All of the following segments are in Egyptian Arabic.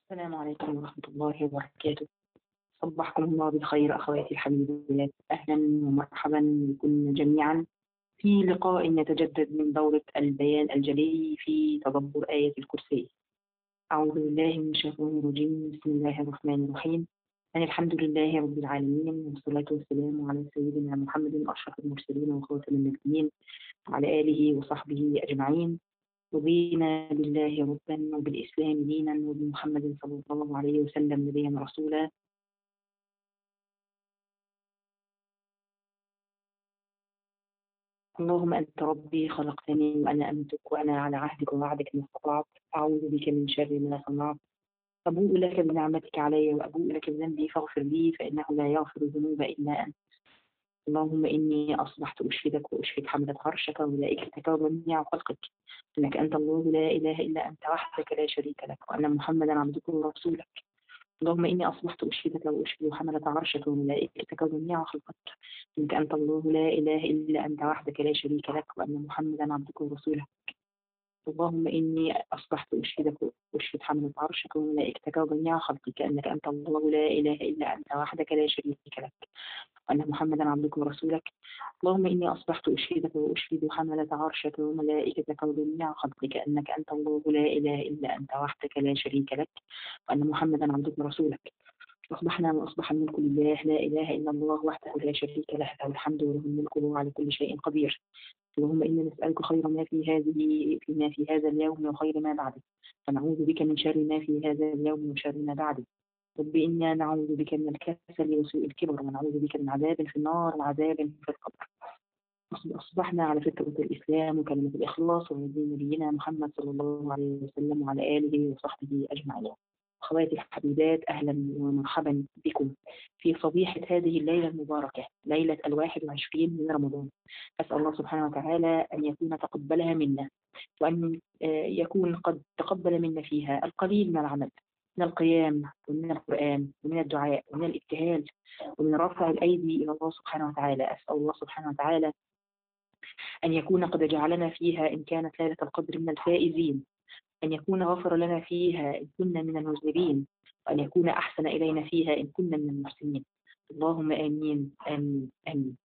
السلام عليكم ورحمة الله وبركاته صبحكم الله بالخير أخواتي الحبيبات أهلا ومرحبا بكم جميعا في لقاء يتجدد من دورة البيان الجلي في تدبر آية الكرسي أعوذ بالله من الشيطان الرجيم بسم الله الرحمن الرحيم أن الحمد لله رب العالمين والصلاة والسلام على سيدنا محمد أشرف المرسلين وخاتم النبيين وعلى آله وصحبه أجمعين رضينا بالله ربا وبالإسلام دينا وبمحمد صلى الله عليه وسلم نبيا رسولا اللهم أنت ربي خلقتني وأنا أمتك وأنا على عهدك ووعدك ما استطعت أعوذ بك من شر ما صنعت أبوء لك بنعمتك علي وأبوء لك بذنبي فاغفر لي فإنه لا يغفر الذنوب إلا أنت اللهم إني أصبحت أشهدك وأشهد حملة عرشك وملائكتك وجميع خلقك إنك أنت الله لا إله إلا أنت وحدك لا شريك لك وأن محمدا عبدك ورسولك اللهم إني أصبحت أشهدك وأشهد حملة عرشك وملائكتك وجميع خلقك إنك أنت الله لا إله إلا أنت وحدك لا شريك لك وأن محمدا عبدك ورسولك اللهم إني أصبحت أشهدك وأشهد حملة عرشك وملائكتك وجميع خلقك أنك أنت الله لا إله إلا أنت وحدك لا شريك لك وأن محمدا عبدك ورسولك اللهم إني أصبحت أشهدك وأشهد حملة عرشك وملائكتك وجميع خلقك أنك أنت الله لا إله إلا أنت وحدك لا شريك لك وأن محمدا عبدك ورسولك أصبحنا وأصبح الملك لله لا إله إلا الله وحده لا شريك له له الحمد وله الملك وهو على كل شيء قدير اللهم إنا نسألك خير ما في هذه فيما في هذا اليوم وخير ما بعده ونعوذ بك من شر ما في هذا اليوم وشر ما بعده رب إنا نعوذ بك من الكسل وسوء الكبر ونعوذ بك من عذاب في النار وعذاب في القبر أصبحنا على فكرة الإسلام وكلمة الإخلاص ونبي نبينا محمد صلى الله عليه وسلم وعلى آله وصحبه أجمعين أخواتي الحبيبات أهلا ومرحبا بكم في صبيحة هذه الليلة المباركة ليلة الواحد وعشرين من رمضان أسأل الله سبحانه وتعالى أن يكون تقبلها منا وأن يكون قد تقبل منا فيها القليل من العمل من القيام ومن القرآن ومن الدعاء ومن الابتهال ومن رفع الأيدي إلى الله سبحانه وتعالى أسأل الله سبحانه وتعالى أن يكون قد جعلنا فيها إن كانت ليلة القدر من الفائزين أن يكون غفر لنا فيها إن كنا من المذنبين وأن يكون أحسن إلينا فيها إن كنا من المحسنين اللهم آمين آمين آمين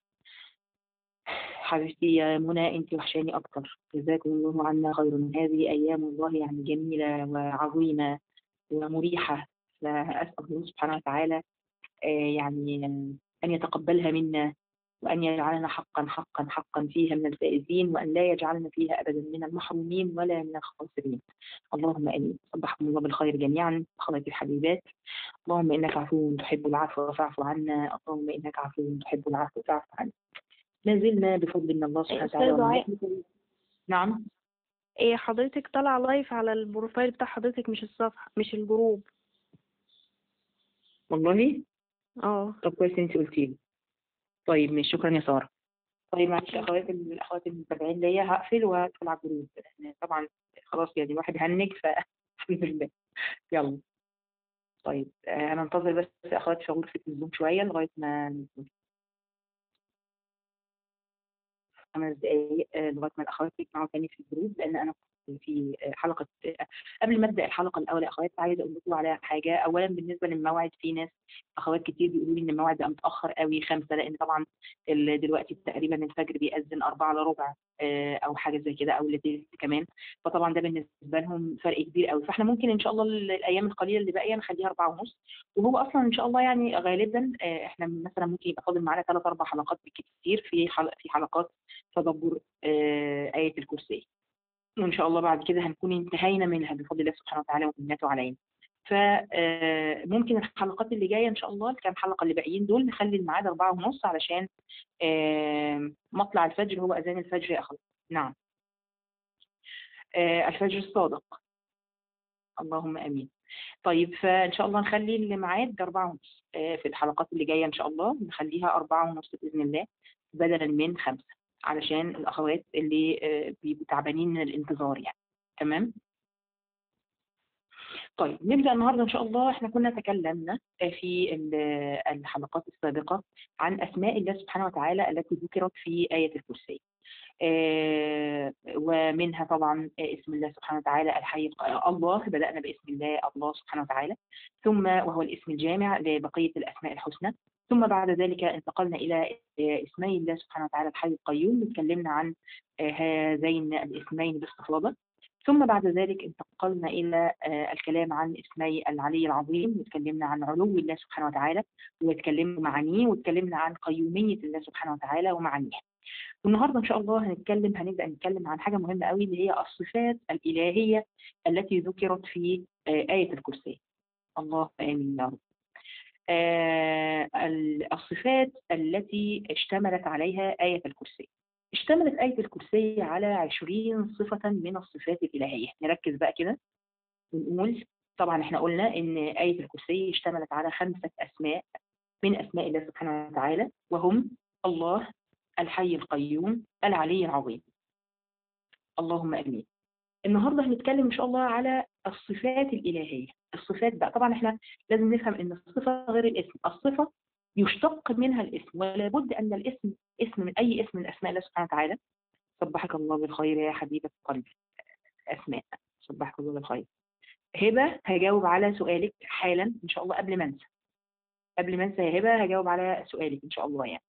حبيبتي يا منى أنت وحشاني أكتر جزاكم الله عنا خير من هذه أيام الله يعني جميلة وعظيمة ومريحة فأسأل الله سبحانه وتعالى يعني أن يتقبلها منا وأن يجعلنا حقا حقا حقا فيها من الفائزين وأن لا يجعلنا فيها أبدا من المحرومين ولا من الخاسرين اللهم آمين صبحكم الله بالخير جميعا أخواتي الحبيبات اللهم إنك عفو تحب العفو فاعف عنا اللهم إنك عفو تحب العفو فاعف عنا ما زلنا بفضل من الله سبحانه وتعالى نعم ايه حضرتك طالعة لايف على البروفايل بتاع حضرتك مش الصفحة مش الجروب والله اه طب كويس انت قلتي لي طيب ماشي شكرا يا ساره طيب معلش اخوات الاخوات المتابعين ليا هقفل وهدخل على الجروب لان طبعا خلاص يعني واحد هنج فالحمد لله يلا طيب آه هننتظر بس اخوات في غرفه الزوم شويه لغايه ما خمس دقايق آه لغايه ما الاخوات يجمعوا تاني في الجروب لان انا في حلقة قبل ما ابدا الحلقة الأول يا أخوات عايزة أقول لكم على حاجة أولا بالنسبة للموعد في ناس أخوات كتير بيقولوا لي إن الموعد بقى متأخر قوي خمسة لأن طبعا دلوقتي تقريبا الفجر بيأذن أربعة إلا ربع أو حاجة زي كده أو لتلت كمان فطبعا ده بالنسبة لهم فرق كبير قوي فإحنا ممكن إن شاء الله الأيام القليلة اللي باقية نخليها أربعة ونص وهو أصلا إن شاء الله يعني غالبا إحنا مثلا ممكن يبقى فاضل معانا ثلاث أربع حلقات بالكتير في في حلقات تدبر آية الكرسي وإن شاء الله بعد كده هنكون انتهينا منها بفضل الله سبحانه وتعالى ومنته علينا فممكن الحلقات اللي جاية إن شاء الله الكام حلقة اللي باقيين دول نخلي الميعاد أربعة ونص علشان مطلع الفجر هو أذان الفجر يا أخوات نعم الفجر الصادق اللهم آمين طيب فإن شاء الله نخلي الميعاد أربعة ونص في الحلقات اللي جاية إن شاء الله نخليها أربعة ونص بإذن الله بدلا من خمسة علشان الأخوات اللي بيبقوا تعبانين من الانتظار يعني تمام طيب نبدأ النهاردة إن شاء الله إحنا كنا تكلمنا في الحلقات السابقة عن أسماء الله سبحانه وتعالى التي ذكرت في آية الكرسي آه، ومنها طبعا آه، اسم الله سبحانه وتعالى الحي الق- الله بدأنا باسم الله الله سبحانه وتعالى ثم وهو الاسم الجامع لبقية الأسماء الحسنى ثم بعد ذلك انتقلنا إلى آه، اسمي الله سبحانه وتعالى الحي القيوم اتكلمنا عن آه، هذين الاسمين باستفاضة ثم بعد ذلك انتقلنا إلى آه، الكلام عن اسمي العلي العظيم واتكلمنا عن علو الله سبحانه وتعالى واتكلمنا معانيه واتكلمنا عن قيومية الله سبحانه وتعالى ومعانيه والنهارده ان شاء الله هنتكلم هنبدا نتكلم عن حاجه مهمه قوي اللي هي الصفات الالهيه التي ذكرت في آه، ايه الكرسي الله امين يا رب آه، ال- الصفات التي اشتملت عليها آية الكرسي اشتملت آية الكرسي على عشرين صفة من الصفات الإلهية نركز بقى كده ونقول طبعا احنا قلنا ان آية الكرسي اشتملت على خمسة أسماء من أسماء الله سبحانه وتعالى وهم الله الحي القيوم العلي العظيم اللهم امين النهارده هنتكلم ان شاء الله على الصفات الالهيه الصفات بقى طبعا احنا لازم نفهم ان الصفه غير الاسم الصفه يشتق منها الاسم ولا بد ان الاسم اسم من اي اسم من اسماء الله سبحانه وتعالى صبحك الله بالخير يا حبيبه قلبي اسماء صبحك الله بالخير هبه هجاوب على سؤالك حالا ان شاء الله قبل ما انسى قبل ما انسى يا هبه هجاوب على سؤالك ان شاء الله يعني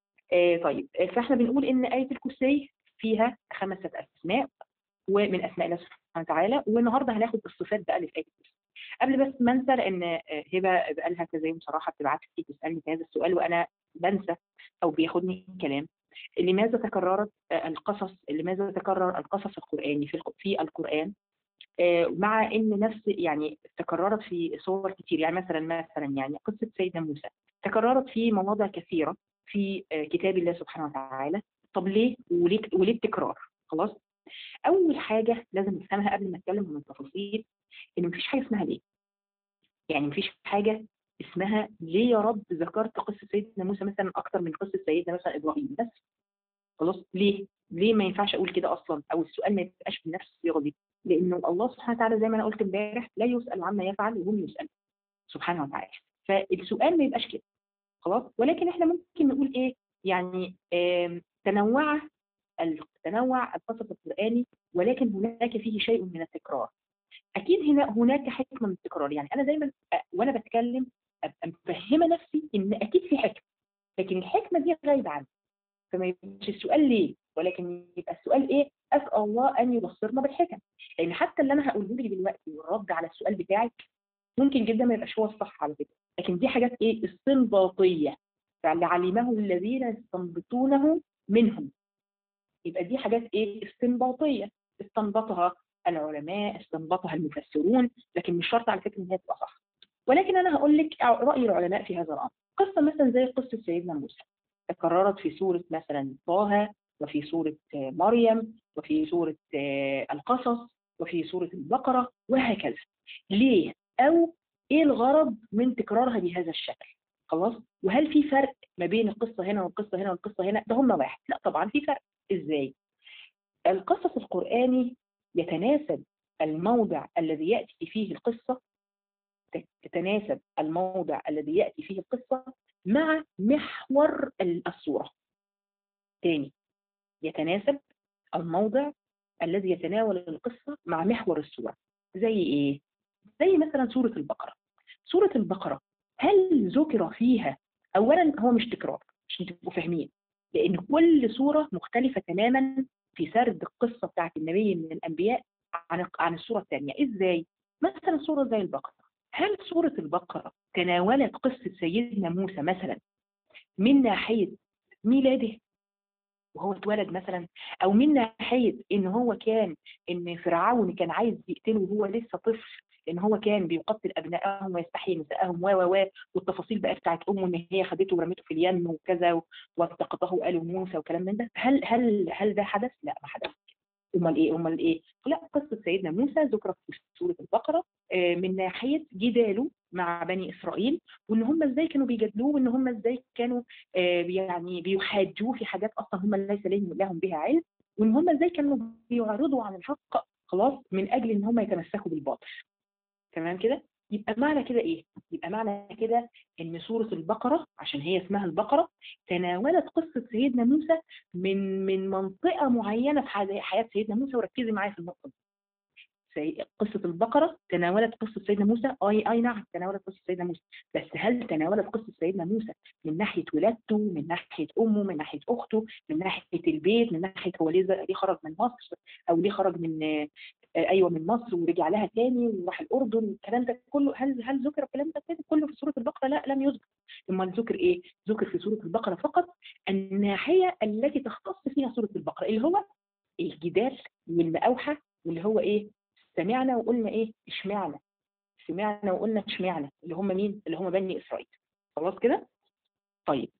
آه طيب آه، فاحنا بنقول ان آية الكرسي فيها خمسة أسماء ومن أسماء الله سبحانه وتعالى والنهارده هناخد الصفات بقى اللي في آية الكرسي قبل بس ما انسى لان آه، هبه بقالها كذا يوم صراحه بتبعت لي تسالني في هذا السؤال وانا بنسى او بياخدني كلام لماذا تكررت آه، القصص لماذا تكرر القصص القراني في الق- في القران آه، مع ان نفس يعني تكررت في صور كتير يعني مثلا مثلا يعني قصه سيدنا موسى تكررت في مواضع كثيره في آه، كتاب الله سبحانه وتعالى طب ليه وليه وليه التكرار خلاص اول حاجه لازم نفهمها قبل ما نتكلم عن التفاصيل ان مفيش حاجه اسمها ليه يعني مفيش حاجه اسمها ليه يا رب ذكرت قصه سيدنا موسى مثلا اكتر من قصه سيدنا مثلا ابراهيم بس خلاص ليه ليه ما ينفعش اقول كده اصلا او السؤال ما يبقاش بنفس الصيغه دي لانه الله سبحانه وتعالى زي ما انا قلت امبارح لا يسال عما يفعل وهم يسالون سبحانه وتعالى فالسؤال ما يبقاش كده خلاص ولكن احنا ممكن نقول ايه يعني آم، تنوع ال- تنوع القصص القراني ولكن هناك فيه شيء من التكرار اكيد هنا هناك حكمه من التكرار يعني انا دايما أ- وانا بتكلم ابقى مفهمه نفسي ان اكيد في حكمه لكن الحكمه دي غايبه عني فما يبقاش السؤال ليه ولكن يبقى السؤال ايه اسال الله ان يبصرنا بالحكم لان حتى اللي انا هقوله لك دلوقتي والرد على السؤال بتاعك ممكن جدا ما يبقاش هو الصح على فكره لكن دي حاجات ايه استنباطيه يعني علمه الذين يستنبطونه منهم يبقى دي حاجات ايه استنباطيه استنبطها العلماء استنبطها المفسرون لكن مش شرط على فكره ان هي تبقى صح ولكن انا هقول لك راي العلماء في هذا الامر قصه مثلا زي قصه سيدنا موسى تكررت في سوره مثلا طه وفي سوره آه، مريم وفي سوره آه، القصص وفي سوره البقره وهكذا ليه او ايه الغرض من تكرارها بهذا الشكل خلاص وهل في فرق ما بين القصه هنا والقصه هنا والقصه هنا ده هم واحد لا طبعا في فرق ازاي القصص القرآني يتناسب الموضع الذي يأتي فيه القصة تتناسب الموضع الذي يأتي فيه القصة مع محور الصورة تاني يتناسب الموضع الذي يتناول القصة مع محور السورة زي ايه؟ زي مثلا سورة البقرة سورة البقرة هل ذكر فيها اولا هو مش تكرار عشان تبقوا فاهمين لان كل سورة مختلفة تماما في سرد القصة بتاعت النبي من الانبياء عن عن السورة الثانية ازاي؟ مثلا سورة زي البقرة هل سورة البقرة تناولت قصة سيدنا موسى مثلا من ناحية ميلاده وهو اتولد مثلا او من ناحيه ان هو كان ان فرعون كان عايز يقتله وهو لسه طفل ان هو كان بيقتل ابنائهم ويستحيي نسائهم و و و والتفاصيل بقى بتاعت امه ان هي خدته ورمته في اليم وكذا والتقطه ال موسى وكلام من ده هل هل هل ده حدث؟ لا ما حدث امال ايه امال ايه؟ لا قصه سيدنا موسى ذكرت في سوره البقره آه، من ناحيه جداله مع بني اسرائيل وان هم ازاي كانوا بيجادلوه وان هم ازاي كانوا آه، يعني بيحاجوه في حاجات اصلا هم ليس لهم لهم بها علم وان هم ازاي كانوا بيعرضوا عن الحق خلاص من اجل ان هم يتمسكوا بالباطل تمام كده يبقى معنى كده ايه يبقى معنى كده ان سورة البقرة عشان هي اسمها البقرة تناولت قصة سيدنا موسى من من منطقة معينة في حي- حياة سيدنا موسى وركزي معايا في النقطة دي سي- قصة البقرة تناولت قصة سيدنا موسى اي اي نعم تناولت قصة سيدنا موسى بس هل تناولت قصة سيدنا موسى من ناحية ولادته من ناحية امه من ناحية اخته من ناحية البيت من ناحية هو ليه ليه خرج من مصر او ليه خرج من آه، ايوه من مصر ورجع لها تاني وراح الاردن الكلام ده كله هل هل ذكر الكلام ده كده كله في سوره البقره لا لم يذكر امال ذكر ايه ذكر في سوره البقره فقط الناحيه التي تختص فيها سوره البقره اللي هو الجدال والمأوحة واللي هو ايه سمعنا وقلنا ايه اشمعنا سمعنا وقلنا اشمعنا اللي هم مين اللي هم بني اسرائيل خلاص كده طيب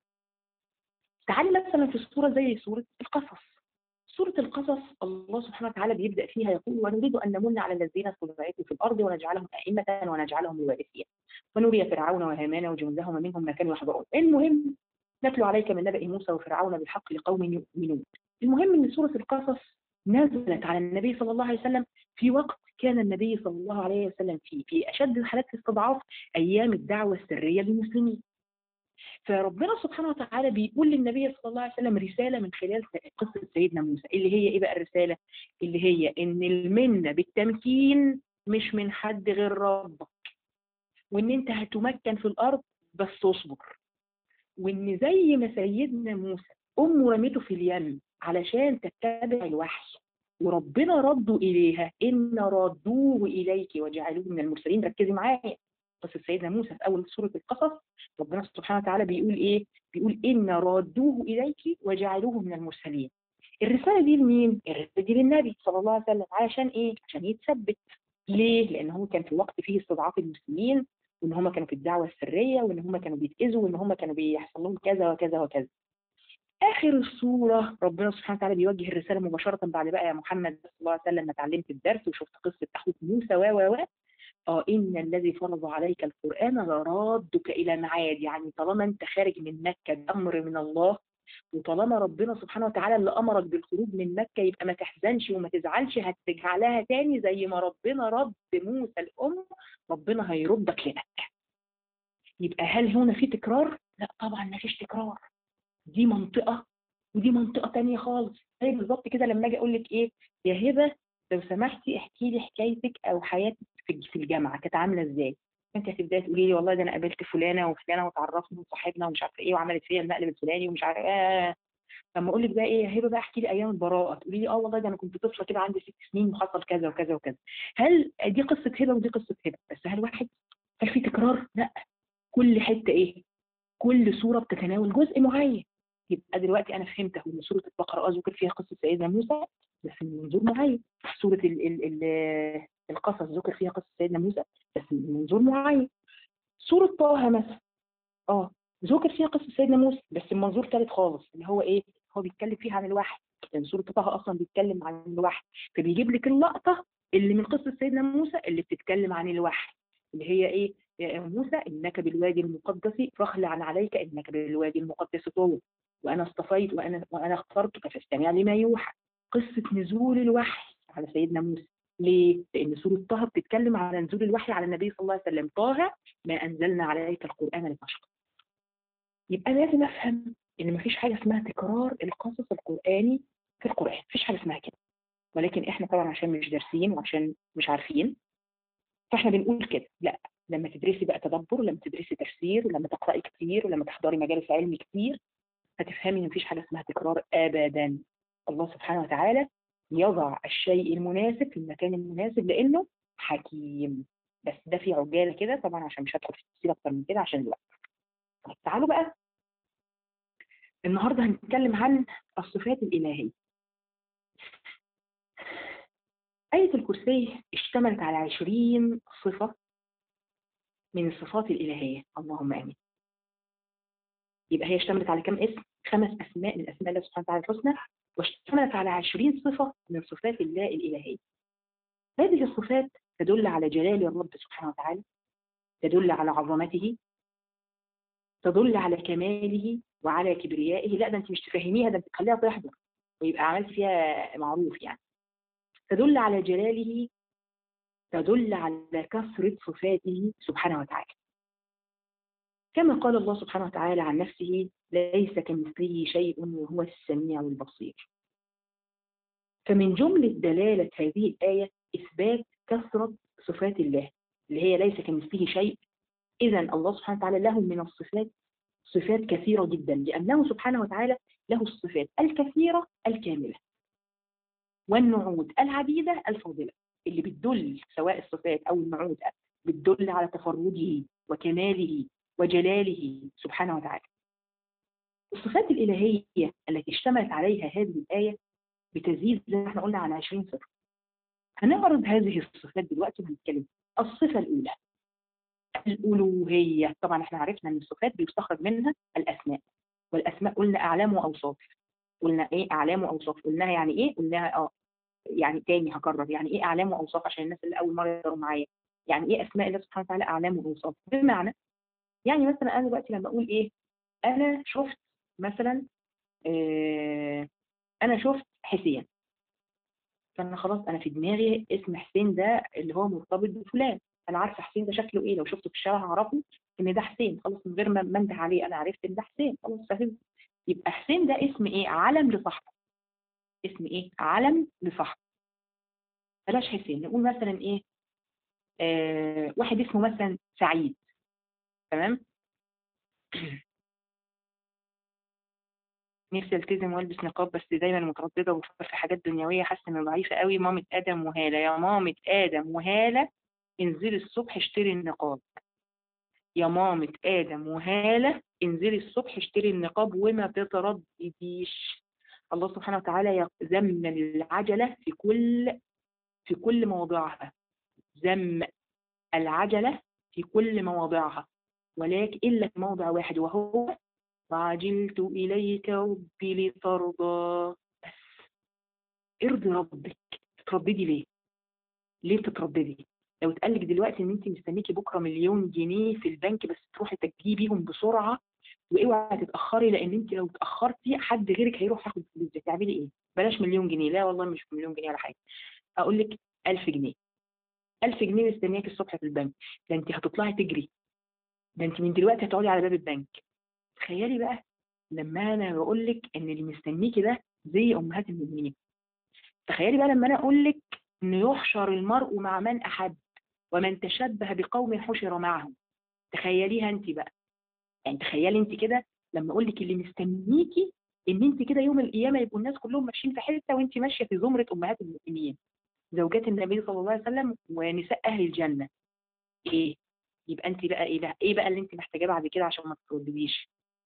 تعالي مثلا في السوره زي سوره القصص سورة القصص الله سبحانه وتعالى بيبدأ فيها يقول ونريد أن نمن على الذين استضعفوا في الأرض ونجعلهم أئمة ونجعلهم الوارثين ونري فرعون وهامان وجنودهما منهم ما كانوا يحضرون المهم نتلو عليك من نبأ موسى وفرعون بالحق لقوم يؤمنون المهم أن سورة القصص نزلت على النبي صلى الله عليه وسلم في وقت كان النبي صلى الله عليه وسلم فيه في أشد حالات الاستضعاف أيام الدعوة السرية للمسلمين فربنا سبحانه وتعالى بيقول للنبي صلى الله عليه وسلم رسالة من خلال قصة سيدنا موسى اللي هي ايه بقى الرسالة اللي هي ان المنة بالتمكين مش من حد غير ربك وان انت هتمكن في الارض بس اصبر وان زي ما سيدنا موسى امه رميته في اليم علشان تتبع الوحي وربنا ردوا اليها ان ردوه اليك وجعلوه من المرسلين ركزي معايا قصة سيدنا موسى في أول سورة القصص ربنا سبحانه وتعالى بيقول إيه؟ بيقول إن ردوه إليك وجعلوه من المرسلين. الرسالة دي لمين؟ الرسالة دي للنبي صلى الله عليه وسلم علشان إيه؟ عشان يتثبت. ليه؟ لأن هو كان في وقت فيه استضعاف المسلمين وإن هم كانوا في الدعوة السرية وإن هم كانوا بيتأذوا وإن هم كانوا بيحصل لهم كذا وكذا وكذا. آخر السورة ربنا سبحانه وتعالى بيوجه الرسالة مباشرة بعد بقى يا محمد صلى الله عليه وسلم ما اتعلمت الدرس وشفت قصة أخوك موسى و و و اه ان الذي فرض عليك القران لرادك الى معاد يعني طالما انت خارج من مكه بامر من الله وطالما ربنا سبحانه وتعالى اللي امرك بالخروج من مكه يبقى ما تحزنش وما تزعلش هترجع لها تاني زي ما ربنا رد موسى الام ربنا هيردك لمكه يبقى هل هنا في تكرار؟ لا طبعا ما فيش تكرار دي منطقه ودي منطقه تانية خالص زي بالظبط كده لما اجي اقول لك ايه يا هبه لو سمحتي احكي لي حكايتك او حياتك في في الجامعه كانت عامله ازاي؟ انت هتبداي تقولي لي والله ده انا قابلت فلانه وفلانه وتعرفنا وصاحبنا ومش عارفه ايه وعملت فيا المقلب الفلاني ومش عارفه ايه لما اقول لك بقى ايه يا هبه بقى احكي لي ايام البراءه تقولي لي اه والله ده انا كنت طفله كده عندي ست سنين وحصل كذا وكذا وكذا هل دي قصه هبه ودي قصه هبه بس هل واحد هل في تكرار؟ لا كل حته ايه؟ كل سوره بتتناول جزء معين يبقى دلوقتي انا فهمت اهو ان سوره البقره اه ذكر فيها قصه سيدنا موسى بس من منظور معين سوره ال ال ال القصص ذكر فيها قصه سيدنا موسى بس من منظور معين سوره طه مثلا اه ذكر فيها قصه سيدنا موسى بس من منظور ثالث خالص اللي هو ايه هو بيتكلم فيها عن الوحي لان سوره طه اصلا بيتكلم عن الوحي فبيجيب لك اللقطه اللي من قصه سيدنا موسى اللي بتتكلم عن الوحي اللي هي ايه يا موسى انك بالوادي المقدس فاخلع عليك انك بالوادي المقدس طوى وانا اصطفيت وانا وانا اخترتك فاستمع لما يوحى قصه نزول الوحي على سيدنا موسى ليه؟ لأن سورة طه بتتكلم على نزول الوحي على النبي صلى الله عليه وسلم طه ما أنزلنا عليك القرآن لتشقى يبقى لازم أفهم إن مفيش حاجة اسمها تكرار القصص القرآني في القرآن مفيش حاجة اسمها كده ولكن إحنا طبعا عشان مش دارسين وعشان مش عارفين فإحنا بنقول كده لا لما تدرسي بقى تدبر لما تدرسي تفسير ولما تقرأي كتير ولما تحضري مجالس علمي كتير هتفهمي إن مفيش حاجة اسمها تكرار أبدا الله سبحانه وتعالى يضع الشيء المناسب في المكان المناسب لانه حكيم بس ده في عجاله كده طبعا عشان مش هدخل في التفصيل اكتر من كده عشان الوقت طيب تعالوا بقى النهارده هنتكلم عن الصفات الالهيه آية الكرسي اشتملت على عشرين صفة من الصفات الإلهية اللهم آمين يبقى هي اشتملت على كم اسم؟ خمس أسماء من أسماء الله سبحانه وتعالى الحسنى واشتملت على عشرين صفة من صفات الله الإلهية هذه الصفات تدل على جلال الرب سبحانه وتعالى تدل على عظمته تدل على كماله وعلى كبريائه لا ده انت مش تفهميها ده انت تخليها تحضر ويبقى عملت فيها معروف يعني تدل على جلاله تدل على كثرة صفاته سبحانه وتعالى كما قال الله سبحانه وتعالى عن نفسه ليس كمثله شيء وهو السميع البصير فمن جملة دلالة هذه الآية إثبات كثرة صفات الله اللي هي ليس كمثله شيء إذا الله سبحانه وتعالى له من الصفات صفات كثيرة جدا لأنه سبحانه وتعالى له الصفات الكثيرة الكاملة والنعود العديدة الفاضلة اللي بتدل سواء الصفات أو النعود بتدل على تفرده وكماله وجلاله سبحانه وتعالى الصفات الإلهية التي اشتملت عليها هذه الآية بتزيد زي ما احنا قلنا عن 20 صفة هنعرض هذه الصفات دلوقتي وهنتكلم الصفة الأولى الألوهية طبعا احنا عرفنا ان الصفات بيستخرج منها الأسماء والأسماء قلنا أعلام وأوصاف قلنا ايه أعلام وأوصاف قلناها يعني ايه قلناها اه يعني تاني هكرر يعني ايه أعلام وأوصاف عشان الناس اللي أول مرة يقروا معايا يعني ايه أسماء الله سبحانه وتعالى أعلام وأوصاف بمعنى يعني مثلا أنا دلوقتي لما أقول ايه أنا شفت مثلا آه أنا شفت حسين فانا خلاص انا في دماغي اسم حسين ده اللي هو مرتبط بفلان انا عارفه حسين ده شكله ايه لو شفته في الشارع هعرفه ان ده حسين خلاص من غير ما منده عليه انا عرفت ان ده حسين خلاص فهمت يبقى حسين ده اسم ايه علم لصاحبه اسم ايه علم لصاحبه بلاش حسين نقول مثلا ايه آه واحد اسمه مثلا سعيد تمام نفسي التزم والبس نقاب بس دايما متردده وبفكر في حاجات دنيويه حاسه اني ضعيفه قوي مامة ادم وهاله يا مامة ادم وهاله انزلي الصبح اشتري النقاب يا مامة ادم وهاله انزلي الصبح اشتري النقاب وما تتردديش الله سبحانه وتعالى ذم العجله في كل في كل مواضعها ذم العجله في كل مواضعها ولكن الا في موضع واحد وهو وعجلت إليك ربي لترضى بس ارضي ربك تترددي ليه؟ ليه بتترددي؟ لو اتقالك دلوقتي ان انت مستنيكي بكره مليون جنيه في البنك بس تروحي تجيبيهم بسرعه واوعي تتاخري لان انت لو اتاخرتي حد غيرك هيروح ياخد الفلوس دي تعملي ايه؟ بلاش مليون جنيه لا والله مش مليون جنيه ولا حاجه اقول لك 1000 جنيه 1000 جنيه مستنياك الصبح في البنك ده انت هتطلعي تجري ده انت من دلوقتي هتقعدي على باب البنك تخيلي بقى لما انا بقول لك ان اللي مستنيكي ده زي امهات المؤمنين تخيلي بقى لما انا اقول لك انه يحشر المرء مع من احب ومن تشبه بقوم حشر معهم تخيليها انت بقى يعني تخيلي انت كده لما اقول لك اللي مستنيكي ان انت كده يوم القيامه يبقوا الناس كلهم ماشيين في حته وانت ماشيه في زمره امهات المؤمنين زوجات النبي صلى الله عليه وسلم ونساء اهل الجنه ايه يبقى انت بقى ايه بقى ايه بقى اللي انت محتاجاه بعد كده عشان ما تتردديش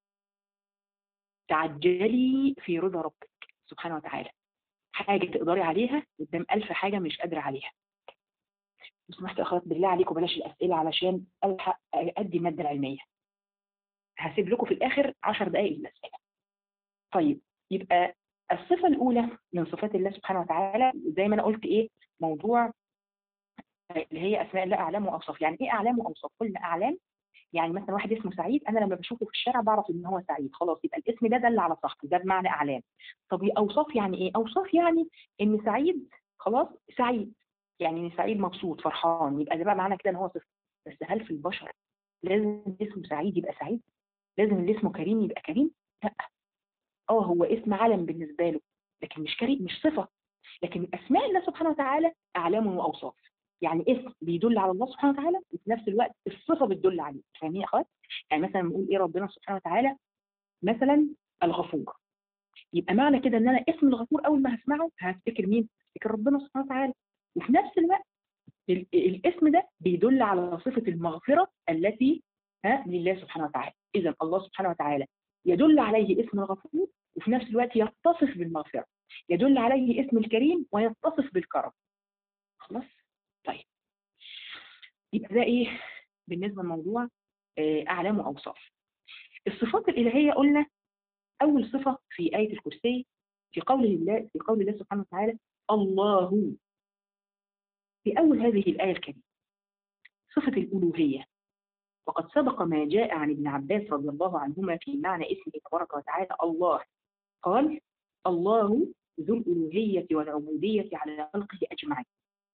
تعجلي في رضا ربك سبحانه وتعالى حاجة تقدري عليها قدام ألف حاجة مش قادرة عليها لو سمحت يا أخوات بالله عليكم بلاش الأسئلة علشان ألحق أدي المادة العلمية هسيب لكم في الآخر عشر دقائق للأسئلة طيب يبقى الصفة الأولى من صفات الله سبحانه وتعالى زي ما أنا قلت إيه موضوع اللي هي أسماء الله أعلام وأوصاف يعني إيه أعلام وأوصاف قلنا أعلام يعني مثلا واحد اسمه سعيد انا لما بشوفه في الشارع بعرف ان هو سعيد خلاص يبقى الاسم ده دل على صاحبه ده بمعنى اعلام طب اوصاف يعني ايه اوصاف يعني ان سعيد خلاص سعيد يعني ان سعيد مبسوط فرحان يبقى ده بقى معنى كده ان هو صفر بس هل في البشر لازم اسمه سعيد يبقى سعيد لازم اللي اسمه كريم يبقى كريم لا اه هو اسم علم بالنسبه له لكن مش كريم مش صفه لكن اسماء الله سبحانه وتعالى اعلام واوصاف يعني اسم بيدل على الله سبحانه وتعالى وفي نفس الوقت الصفه بتدل عليه فاهمين يا اخوات يعني مثلا بنقول ايه ربنا سبحانه وتعالى مثلا الغفور يبقى معنى كده ان انا اسم الغفور اول ما هسمعه هفتكر مين هفتكر ربنا سبحانه وتعالى وفي نفس الوقت الاسم ده بيدل على صفه المغفره التي ها لله سبحانه وتعالى اذا الله سبحانه وتعالى يدل عليه اسم الغفور وفي نفس الوقت يتصف بالمغفره يدل عليه اسم الكريم ويتصف بالكرم خلاص طيب يبقى ده ايه بالنسبه لموضوع اعلام واوصاف الصفات الالهيه قلنا اول صفه في ايه الكرسي في قوله الله في قول الله سبحانه وتعالى الله في اول هذه الايه الكريمه صفه الالوهيه وقد سبق ما جاء عن ابن عباس رضي الله عنهما في معنى اسمه تبارك وتعالى الله قال الله ذو الالوهيه والعبوديه على خلقه اجمعين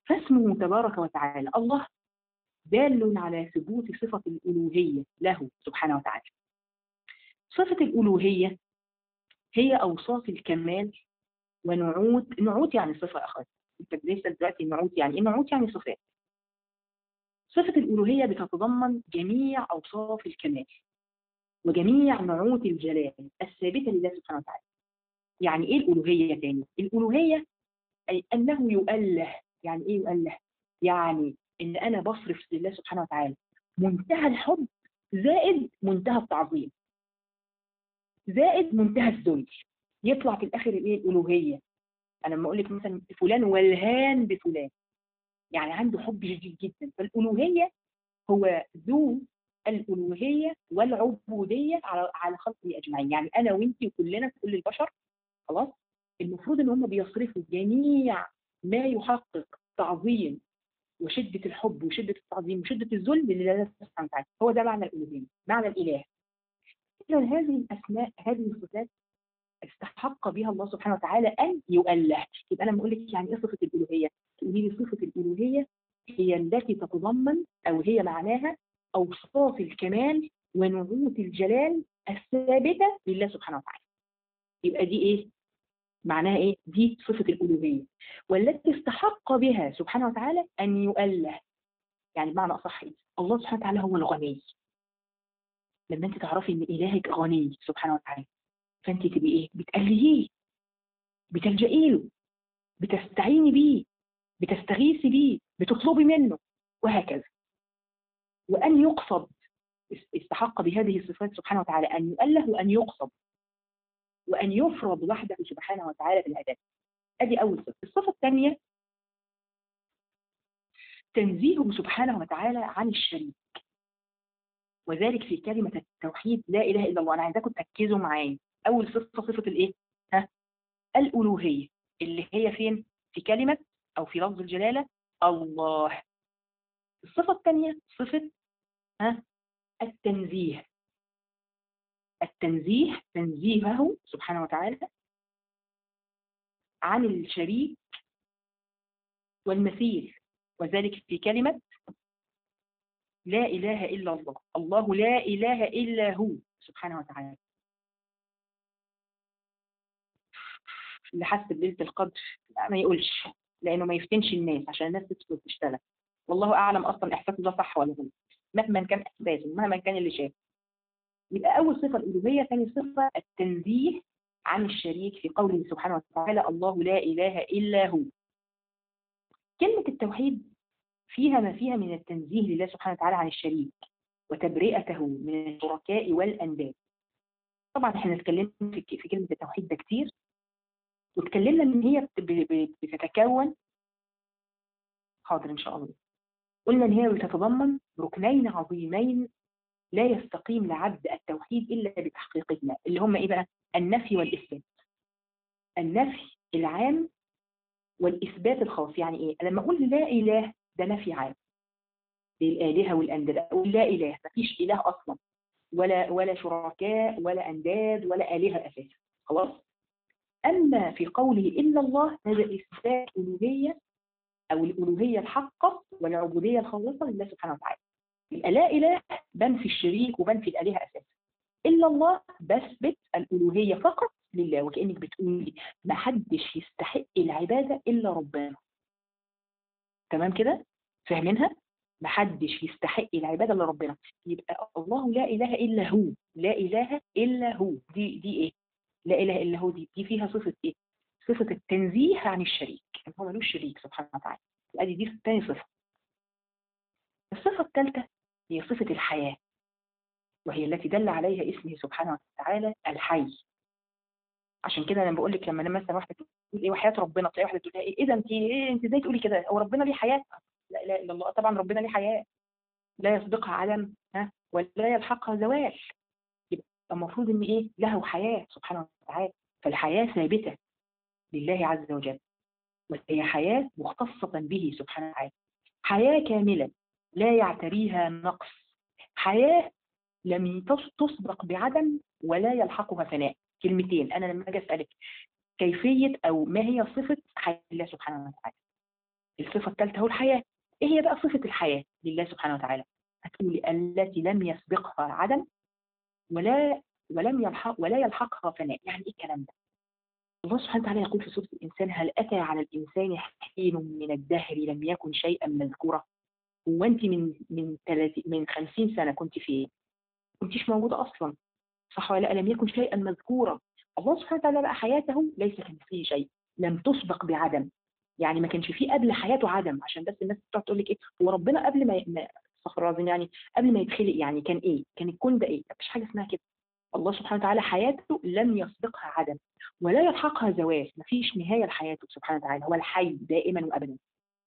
فاسمه تبارك وتعالى الله دال على ثبوت صفة الألوهية له سبحانه وتعالى صفة الألوهية هي أوصاف الكمال ونعوت نعوت يعني صفة أخرى أنت بتسأل دلوقتي نعوت يعني إيه نعوت يعني صفات صفة الألوهية بتتضمن جميع أوصاف الكمال وجميع نعوت الجلال الثابتة لله سبحانه وتعالى يعني إيه الألوهية تاني؟ الألوهية أي أنه يؤله يعني إيه يؤله؟ يعني إن أنا بصرف لله سبحانه وتعالى منتهى الحب زائد منتهى التعظيم زائد منتهى الذل يطلع في الآخر الإيه؟ الألوهية أنا لما أقول لك مثلا فلان ولهان بفلان يعني عنده حب شديد جدا فالألوهية هو ذو الألوهية والعبودية على على خلقه أجمعين يعني أنا وأنت وكلنا كل البشر خلاص المفروض إن هم بيصرفوا جميع ما يحقق تعظيم وشدة الحب وشدة التعظيم وشدة الذل لله سبحانه وتعالى هو ده معنى الألوهية معنى الإله إذا هذه الأسماء هذه الصفات استحق بها الله سبحانه وتعالى أن يؤله يبقى أنا بقول لك يعني إيه صفة الألوهية تقولي لي صفة الألوهية هي التي تتضمن أو هي معناها أوصاف الكمال ونعوت الجلال الثابتة لله سبحانه وتعالى يبقى دي إيه؟ معناها إيه؟ دي صفة الألوهية والتي استحق بها سبحانه وتعالى أن يؤله يعني بمعنى أصح إيه؟ الله سبحانه وتعالى هو الغني لما أنت تعرفي إن إلهك غني سبحانه وتعالى فأنت تبقي إيه؟ بتألهيه بتلجئي له بتستعيني بيه بتستغيثي بيه بتطلبي منه وهكذا وأن يقصد استحق بهذه الصفات سبحانه وتعالى أن يؤله وأن يقصد وأن يفرض وحده سبحانه وتعالى في العبادة أدي أول صفة الصفة الثانية تنزيهه سبحانه وتعالى عن الشريك وذلك في كلمة التوحيد لا إله إلا الله أنا عايزاكم تركزوا معايا أول صفة صفة الإيه؟ ها؟ الألوهية اللي هي فين؟ في كلمة أو في لفظ الجلالة الله الصفة الثانية صفة ها التنزيه التنزيه تنزيهه سبحانه وتعالى عن الشريك والمثيل وذلك في كلمة لا إله إلا الله الله لا إله إلا هو سبحانه وتعالى اللي حس بليلة القدر ما يقولش لأنه ما يفتنش الناس عشان الناس تدخل تشتغل والله أعلم أصلا إحساسه ده صح ولا غلط مهما كان إحساسه مهما كان اللي شاف يبقى أول صفة الألوهية ثاني صفة التنزيه عن الشريك في قوله سبحانه وتعالى الله لا إله إلا هو كلمة التوحيد فيها ما فيها من التنزيه لله سبحانه وتعالى عن الشريك وتبرئته من الشركاء والأنداد طبعا احنا اتكلمنا في في كلمة التوحيد ده كتير واتكلمنا ان هي بتتكون حاضر ان شاء الله قلنا ان هي بتتضمن ركنين عظيمين لا يستقيم لعبد التوحيد الا بتحقيقهما اللي هم ايه بقى النفي والاثبات النفي العام والاثبات الخاص يعني ايه لما اقول لا اله ده نفي عام للالهه والانداد اقول لا اله مفيش اله اصلا ولا ولا شركاء ولا انداد ولا الهه اساسا خلاص اما في قوله الا الله هذا اثبات الوهيه او الالوهيه الحقه والعبوديه الخالصه لله سبحانه وتعالى يبقى لا اله بنفي الشريك وبنفي الالهه اساسا الا الله بثبت الالوهيه فقط لله وكانك بتقولي ما حدش يستحق العباده الا ربنا تمام كده فاهمينها ما حدش يستحق العباده الا ربنا يبقى الله لا اله الا هو لا اله الا هو دي دي ايه لا اله الا هو دي دي فيها صفه ايه صفه التنزيه عن الشريك ان هو ملوش شريك سبحانه وتعالى ادي دي ثاني صفه الصفه الثالثه هي صفه الحياه وهي التي دل عليها اسمه سبحانه وتعالى الحي عشان كده انا بقول لك لما انا مثلا واحده تقول ايه وحياه ربنا تلاقي واحده تقول ايه ايه ده انت ايه انت ازاي تقولي كده هو ربنا ليه حياه لا اله الا الله طبعا ربنا ليه حياه لا يسبقها عدم ها ولا يلحقها زوال يبقى المفروض ان ايه له حياه سبحانه وتعالى فالحياه ثابته لله عز وجل وهي حياه مختصه به سبحانه وتعالى حياه كامله لا يعتريها نقص حياه لم تسبق بعدم ولا يلحقها فناء كلمتين انا لما اجي اسالك كيفيه او ما هي صفه حياه الله سبحانه وتعالى الصفة الثالثة هو الحياة ايه هي بقى صفة الحياة لله سبحانه وتعالى هتقولي التي لم يسبقها عدم ولا ولم يلحق ولا يلحقها فناء يعني ايه الكلام ده الله سبحانه وتعالى يقول في سورة الإنسان هل أتى على الإنسان حين من الدهر لم يكن شيئا مذكورا هو أنت من من 30 من 50 سنة كنت فين؟ كنتيش موجودة أصلا صح ولا لا؟ لم يكن شيئا مذكورا الله سبحانه وتعالى بقى حياته ليس كمثله شيء لم تسبق بعدم يعني ما كانش فيه قبل حياته عدم عشان بس الناس بتقعد تقول لك ايه هو ربنا قبل ما ما- استغفر الله العظيم يعني قبل ما يتخلق يعني كان ايه؟ كان الكون ده ايه؟ مفيش حاجه اسمها كده الله سبحانه وتعالى حياته لم يسبقها عدم ولا يلحقها زوال مفيش نهايه لحياته سبحانه وتعالى هو الحي دائما وابدا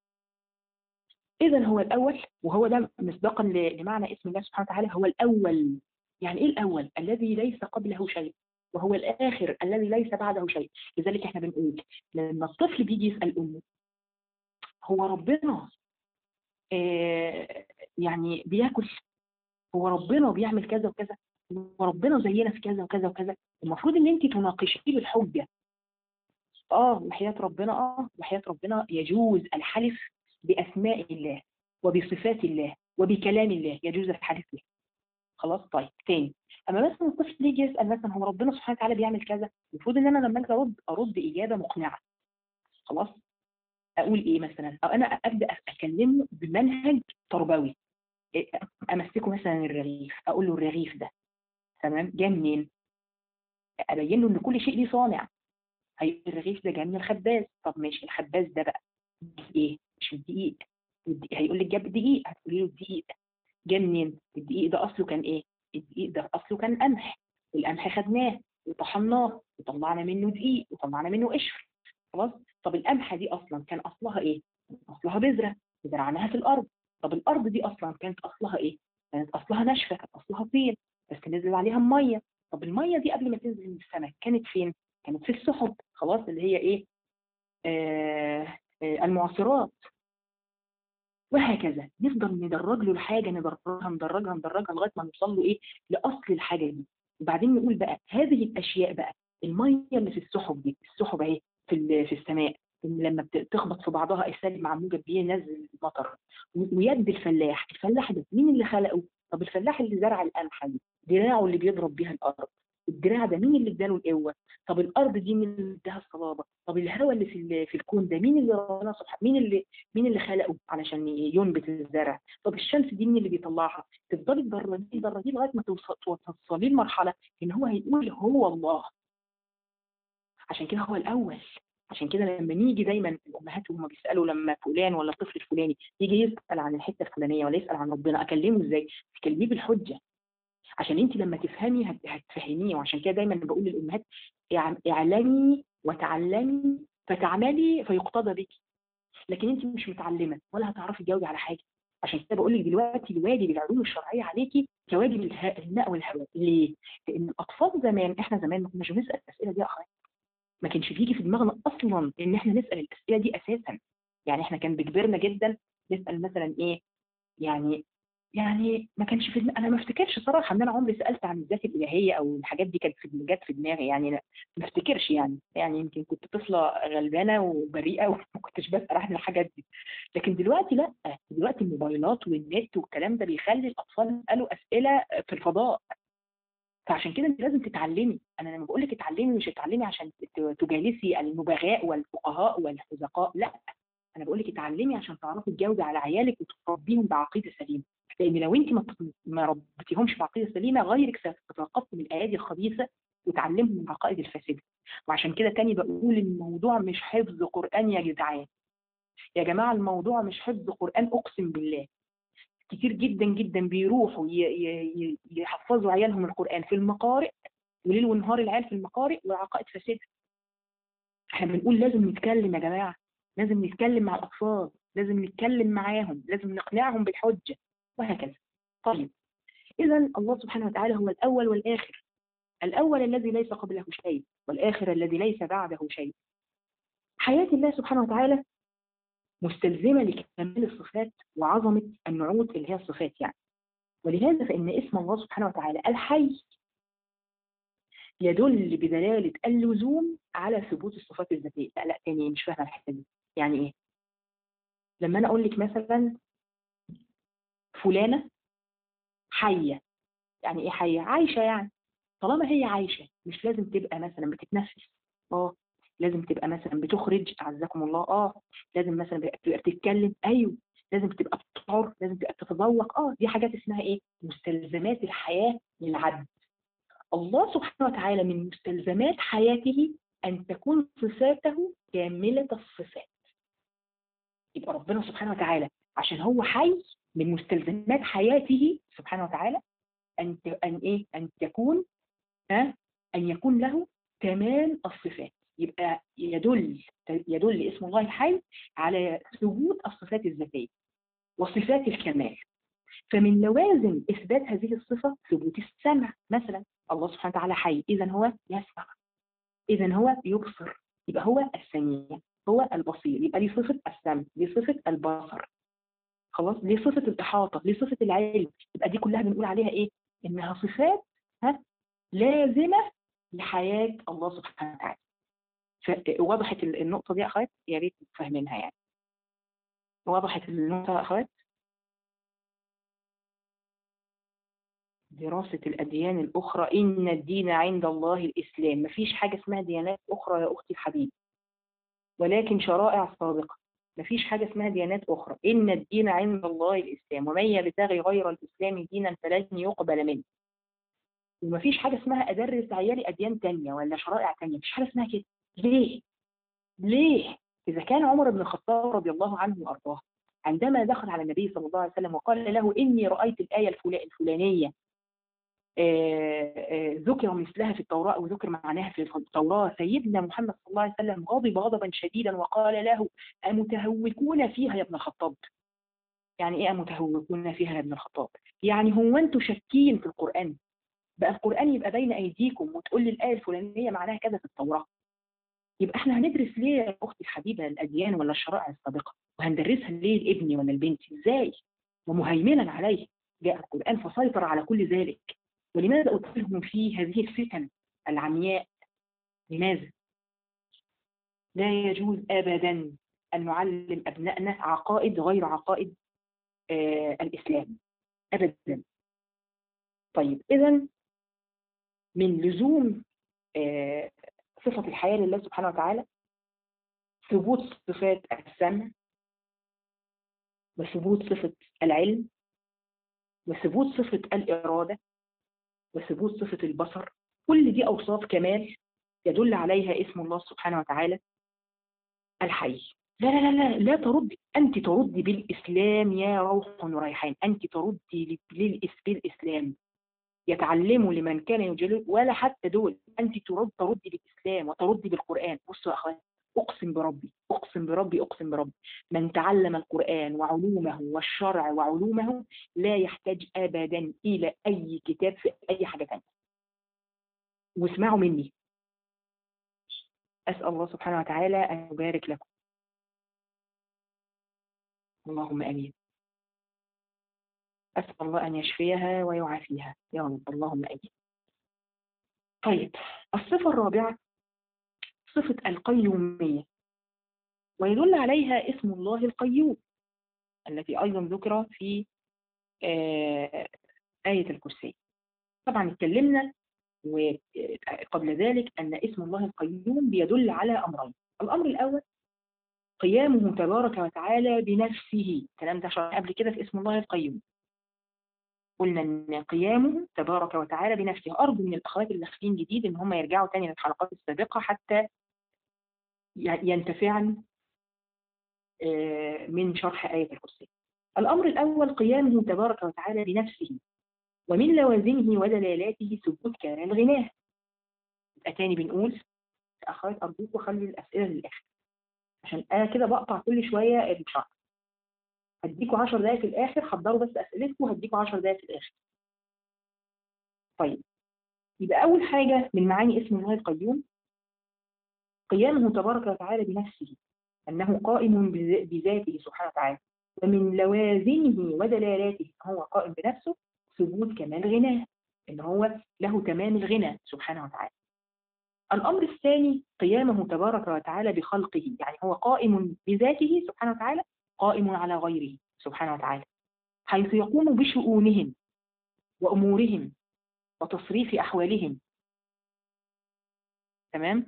اذا هو الاول وهو ده مصداقا ل- لمعنى اسم الله سبحانه وتعالى هو الاول يعني ايه الاول الذي ليس قبله شيء وهو الاخر الذي ليس بعده شيء لذلك احنا بنقول لما الطفل بيجي يسال امه هو ربنا آه يعني بياكل هو ربنا بيعمل كذا وكذا هو ربنا زينا في كذا وكذا وكذا المفروض ان انت تناقشيه بالحجه اه وحياه ربنا اه وحياه ربنا يجوز الحلف باسماء الله وبصفات الله وبكلام الله يجوز الحلف به خلاص طيب تاني اما مثلا الطفل يجي يسال مثلا هو ربنا سبحانه وتعالى بيعمل كذا المفروض ان انا لما اجي ارد ارد اجابه مقنعه خلاص اقول ايه مثلا او انا ابدا اكلمه بمنهج تربوي إيه، امسكه مثلا الرغيف اقول له الرغيف ده تمام جاي منين ابين له ان كل شيء ليه صانع هي الرغيف ده جاي من الخباز طب ماشي الخباز ده بقى ايه مش الدقيق والدقيق- هيقول لك جاب دقيق هتقولي له الدقيق جه منين الدقيق ده اصله كان ايه الدقيق ده اصله كان قمح القمح خدناه وطحناه وطلعنا منه دقيق وطلعنا منه قشر خلاص طب القمحه دي اصلا كان اصلها ايه اصلها بذره زرعناها في الارض طب الارض دي اصلا كانت اصلها ايه كانت اصلها ناشفه كانت اصلها طين بس نزل عليها الميه طب الميه دي قبل ما تنزل من السماء كانت فين كانت في السحب خلاص اللي هي ايه آه آه المعصرات وهكذا نفضل ندرج له الحاجه ندرجها ندرجها ندرجها لغايه ما نوصل له ايه لاصل الحاجه دي وبعدين نقول بقى هذه الاشياء بقى الميه اللي في السحب دي السحب اهي في ال- في السماء لما بت- تخبط في بعضها السالب مع موجب بينزل المطر و- ويد الفلاح الفلاح ده مين اللي خلقه طب الفلاح اللي زرع القمحه دي دراعه اللي بيضرب بيها الارض الدراع ده مين اللي اداله القوه طب الارض دي مين اللي اداها الصلابه طب الهواء اللي في ال- في الكون ده مين اللي ربنا سبحانه مين اللي مين اللي خلقه علشان ينبت الزرع طب الشمس دي مين اللي بيطلعها تفضلي تدرجيه تدرجيه لغايه ما توص- توصلي لمرحله ان هو هيقول هو الله عشان كده هو الاول عشان كده لما نيجي دايما الامهات وهم بيسالوا لما فلان ولا الطفل الفلاني يجي يسال عن الحته الفلانيه ولا يسال عن ربنا اكلمه ازاي؟ تكلميه بالحجه عشان انت لما تفهمي هت- هتفهميه وعشان كده دايما بقول للامهات اع- اعلمي وتعلمي فتعملي فيقتضى بك لكن انت مش متعلمه ولا هتعرفي تجاوبي على حاجه عشان كده بقول لك دلوقتي الواجب العلوم الشرعيه عليكي كواجب اله- الماء والهواء ليه؟ لان الاطفال زمان احنا زمان ما كناش بنسال الاسئله دي يا اخوات ما كانش بيجي في دماغنا اصلا ان احنا نسال الاسئله دي اساسا يعني احنا كان بيجبرنا جدا نسال مثلا ايه يعني يعني ما كانش في دماغ... انا ما افتكرش صراحه ان انا عمري سالت عن الذات الالهيه او الحاجات دي كانت في جت في دماغي يعني لا ما افتكرش يعني يعني يمكن كنت طفله غلبانه وبريئه وما كنتش بسال عن الحاجات دي لكن دلوقتي لا دلوقتي الموبايلات والنت والكلام ده بيخلي الاطفال يسالوا اسئله في الفضاء فعشان كده انت لازم تتعلمي انا لما بقول لك اتعلمي مش تتعلمي عشان ت- تجالسي النبغاء والفقهاء والحذقاء لا انا بقول لك اتعلمي عشان تعرفي تجاوبي على عيالك وتربيهم بعقيده سليمه لان لو انت ما بت- ما ربيتيهمش بعقيده سليمه غيرك سيتلقفهم الايادي الخبيثه وتعلمهم العقائد الفاسده وعشان كده تاني بقول الموضوع مش حفظ قران يا جدعان يا جماعه الموضوع مش حفظ قران اقسم بالله كتير جدا جدا بيروحوا ي- ي- ي- يحفظوا عيالهم القرآن في المقارئ وليل ونهار العيال في المقارئ والعقائد فاسدة احنا بنقول لازم نتكلم يا جماعة لازم نتكلم مع الأطفال لازم نتكلم معاهم لازم نقنعهم بالحجة وهكذا طيب إذا الله سبحانه وتعالى هو الأول والآخر الأول الذي ليس قبله شيء والآخر الذي ليس بعده شيء حياة الله سبحانه وتعالى مستلزمة لكمال الصفات وعظمة النعوت اللي هي الصفات يعني ولهذا فإن اسم الله سبحانه وتعالى الحي يدل بدلالة اللزوم على ثبوت الصفات الذاتية لا لا تاني مش فاهمة الحتة دي يعني إيه؟ لما انا اقول لك مثلا فلانه حيه يعني ايه حيه عايشه يعني طالما هي عايشه مش لازم تبقى مثلا بتتنفس اه لازم تبقى مثلا بتخرج اعزكم الله اه لازم مثلا تبقى بتتكلم ايوه لازم تبقى بتشعر لازم تبقى بتتذوق اه دي حاجات اسمها ايه مستلزمات الحياه للعبد الله سبحانه وتعالى من مستلزمات حياته ان تكون صفاته كامله الصفات يبقى ربنا سبحانه وتعالى عشان هو حي من مستلزمات حياته سبحانه وتعالى ان ان ايه ان تكون ها ان يكون له كمال الصفات يبقى يدل يدل اسم الله الحي على ثبوت الصفات الذاتيه وصفات الكمال فمن لوازم اثبات هذه الصفه ثبوت السمع مثلا الله سبحانه وتعالى حي اذا هو يسمع اذا هو يبصر يبقى هو السميع هو البصير يبقى ليه صفه السمع ليه صفه البصر خلاص ليه صفه الاحاطه ليه صفه العلم يبقى دي كلها بنقول عليها ايه انها صفات ها لازمه لحياه الله سبحانه وتعالى وضحت النقطه دي يا اخوات يا ريت فاهمينها يعني وضحت النقطه يا اخوات دراسة الأديان الأخرى إن الدين عند الله الإسلام مفيش حاجة اسمها ديانات أخرى يا أختي الحبيب ولكن شرائع سابقة مفيش حاجة اسمها ديانات أخرى إن الدين عند الله الإسلام ومن يبتغي غير الإسلام دينا فلن يقبل منه ومفيش حاجة اسمها أدرس عيالي أديان تانية ولا شرائع تانية مفيش حاجة اسمها كده ليه؟ ليه؟ إذا كان عمر بن الخطاب رضي الله عنه وأرضاه عندما دخل على النبي صلى الله عليه وسلم وقال له إني رأيت الآية الفلانية ذكر مثلها في التوراة أو ذكر معناها في التوراة سيدنا محمد صلى الله عليه وسلم غضب غضبا شديدا وقال له أمتهوكون فيها يا ابن الخطاب يعني إيه أمتهوكون فيها يا ابن الخطاب يعني هو أنتوا شاكين في القرآن بقى القرآن يبقى بين أيديكم وتقول لي الآية الفلانية معناها كذا في التوراة يبقى احنا هندرس ليه يا أختي الحبيبة الأديان ولا الشرائع السابقة وهندرسها ليه لابني ولا البنت إزاي ومهيمنا عليه جاء القرآن فسيطر على كل ذلك ولماذا أدخلهم في هذه الفتن العمياء لماذا لا يجوز أبدا أن نعلم أبنائنا عقائد غير عقائد آه الإسلام أبدا طيب إذا من لزوم آه صفة الحياة لله سبحانه وتعالى ثبوت صفات السمع وثبوت صفة العلم وثبوت صفة الإرادة وثبوت صفة البصر كل دي أوصاف كمال يدل عليها اسم الله سبحانه وتعالى الحي لا لا لا لا لا تردي أنت تردي بالإسلام يا روح وريحان أنت تردي بالإسلام يتعلموا لمن كان يجلل ولا حتى دول أنت ترد تردي بالإسلام وتردي بالقرآن بصوا يا أخوان أقسم بربي أقسم بربي أقسم بربي من تعلم القرآن وعلومه والشرع وعلومه لا يحتاج أبدا إلى أي كتاب في أي حاجة تانية واسمعوا مني أسأل الله سبحانه وتعالى أن يبارك لكم اللهم أمين أسأل الله أن يشفيها ويعافيها يا رب اللهم أمين طيب الصفة الرابعة صفة القيومية ويدل عليها اسم الله القيوم التي أيضا ذكر في آية الكرسي طبعا اتكلمنا وقبل ذلك أن اسم الله القيوم بيدل على أمرين الأمر الأول قيامه تبارك وتعالى بنفسه الكلام ده شرح قبل كده في اسم الله القيوم قلنا ان قيامه تبارك وتعالى بنفسه ارجو من الاخوات اللي داخلين جديد ان هم يرجعوا تاني للحلقات السابقه حتى ينتفعن من شرح آية الكرسي الأمر الأول قيامه تبارك وتعالى بنفسه ومن لوازمه ودلالاته ثبوت كمال غناه يبقى تاني بنقول أخوات أرجوك وخلي الأسئلة للآخر عشان أنا كده بقطع كل شوية الشرح هديكوا 10 دقايق في الآخر حضروا بس أسئلتكم هديكوا 10 دقايق في الآخر طيب يبقى أول حاجة من معاني اسم الله القيوم قيامه تبارك وتعالى بنفسه أنه قائم بذاته سبحانه وتعالى ومن لوازمه ودلالاته هو قائم بنفسه ثبوت كمال غناه إن هو له تمام الغنى سبحانه وتعالى الأمر الثاني قيامه تبارك وتعالى بخلقه يعني هو قائم بذاته سبحانه وتعالى قائم على غيره سبحانه وتعالى حيث يقوم بشؤونهم وأمورهم وتصريف أحوالهم تمام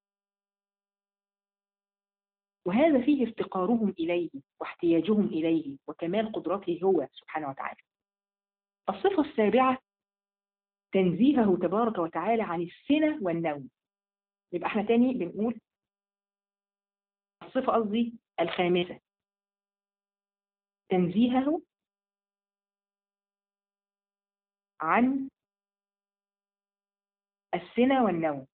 وهذا فيه افتقارهم إليه واحتياجهم إليه وكمال قدرته هو سبحانه وتعالى الصفة السابعة تنزيهه تبارك وتعالى عن السنة والنوم يبقى احنا تاني بنقول الصفة قصدي الخامسة تنزيهه عن السنة والنوم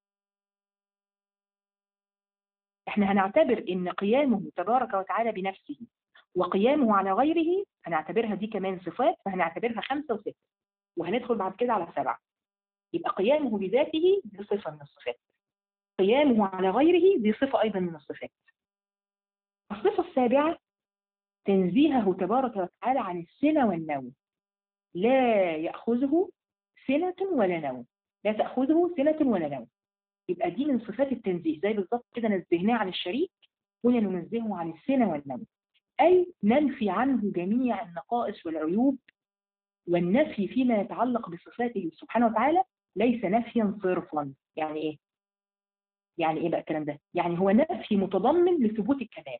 احنا هنعتبر ان قيامه تبارك وتعالى بنفسه وقيامه على غيره هنعتبرها دي كمان صفات فهنعتبرها خمسة وستة وهندخل بعد كده على سبعة يبقى قيامه بذاته دي صفة من الصفات قيامه على غيره دي صفة أيضا من الصفات الصفة السابعة تنزيهه تبارك وتعالى عن السنة والنوم لا يأخذه سنة ولا نوم لا تأخذه سنة ولا نوم يبقى دي من صفات التنزيه زي بالظبط كده نزهناه عن الشريك هنا ننزهه عن السنة والنوم أي ننفي عنه جميع النقائص والعيوب والنفي فيما يتعلق بصفاته سبحانه وتعالى ليس نفيا صرفا يعني ايه يعني ايه بقى الكلام ده يعني هو نفي متضمن لثبوت الكمال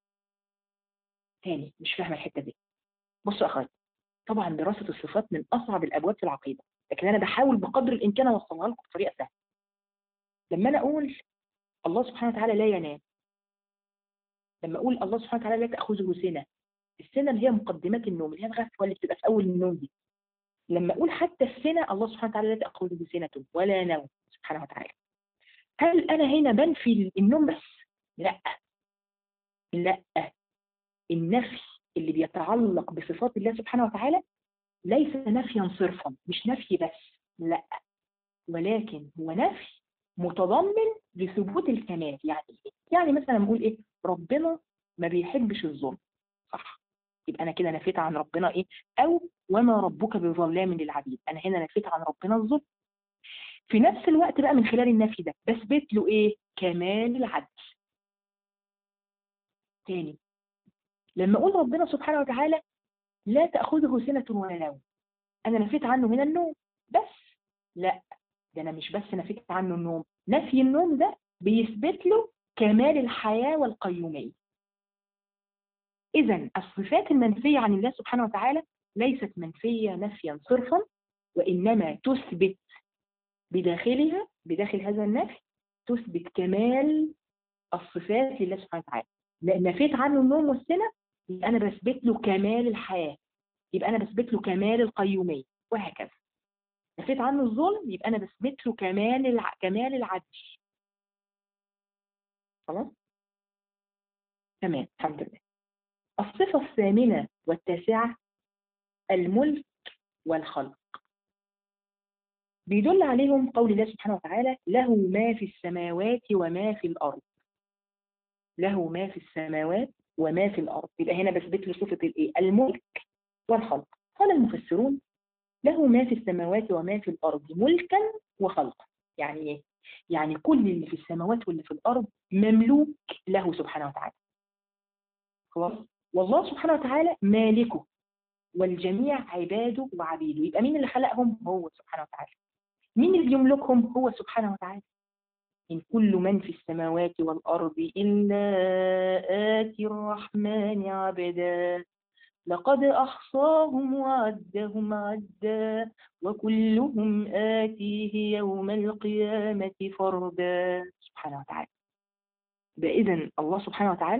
تاني مش فاهمه الحته دي بصوا يا اخواتي طبعا دراسه الصفات من اصعب الابواب في العقيده لكن انا بحاول بقدر الامكان اوصلها لكم بطريقه سهله لما انا اقول الله سبحانه وتعالى لا ينام لما اقول الله سبحانه وتعالى لا تاخذه سنه السنه اللي هي مقدمات النوم اللي هي الغفوه اللي بتبقى في اول النوم دي لما اقول حتى السنه الله سبحانه وتعالى لا تاخذه سنه ولا نوم سبحانه وتعالى هل انا هنا بنفي النوم بس لا لا النفي اللي بيتعلق بصفات الله سبحانه وتعالى ليس نفيا صرفا مش نفي بس لا ولكن هو نفي متضمن لثبوت الكمال يعني يعني مثلا نقول ايه ربنا ما بيحبش الظلم صح يبقى انا كده نفيت عن ربنا ايه او وما ربك بظلام للعبيد انا هنا نفيت عن ربنا الظلم في نفس الوقت بقى من خلال النفي ده بثبت له ايه كمال العدل تاني لما اقول ربنا سبحانه وتعالى لا تاخذه سنه ولا نوم انا نفيت عنه من النوم بس لا ده انا مش بس نفيت عنه النوم نفي النوم ده بيثبت له كمال الحياه والقيوميه اذا الصفات المنفيه عن الله سبحانه وتعالى ليست منفيه نفيا صرفا وانما تثبت بداخلها بداخل هذا النفي تثبت كمال الصفات لله سبحانه وتعالى لان نفيت عنه النوم والسنه يبقى انا بثبت له كمال الحياه يبقى انا بثبت له كمال القيوميه وهكذا نفيت عنه الظلم يبقى انا بثبت له كمال الع... كمال العدل خلاص تمام الحمد لله الصفه الثامنه والتاسعه الملك والخلق بيدل عليهم قول الله سبحانه وتعالى له ما في السماوات وما في الأرض له ما في السماوات وما في الأرض يبقى هنا بثبت له صفة الإيه؟ الملك والخلق قال المفسرون له ما في السماوات وما في الأرض ملكا وخلقا يعني إيه؟ يعني كل اللي في السماوات واللي في الأرض مملوك له سبحانه وتعالى خلاص والله سبحانه وتعالى مالكه والجميع عباده وعبيده يبقى مين اللي خلقهم هو سبحانه وتعالى مين اللي يملكهم هو سبحانه وتعالى إن كل من في السماوات والأرض إلا آتي الرحمن عبدا لقد أحصاهم وعدهم عدا وكلهم آتيه يوم القيامة فردا سبحانه وتعالى إذا الله سبحانه وتعالى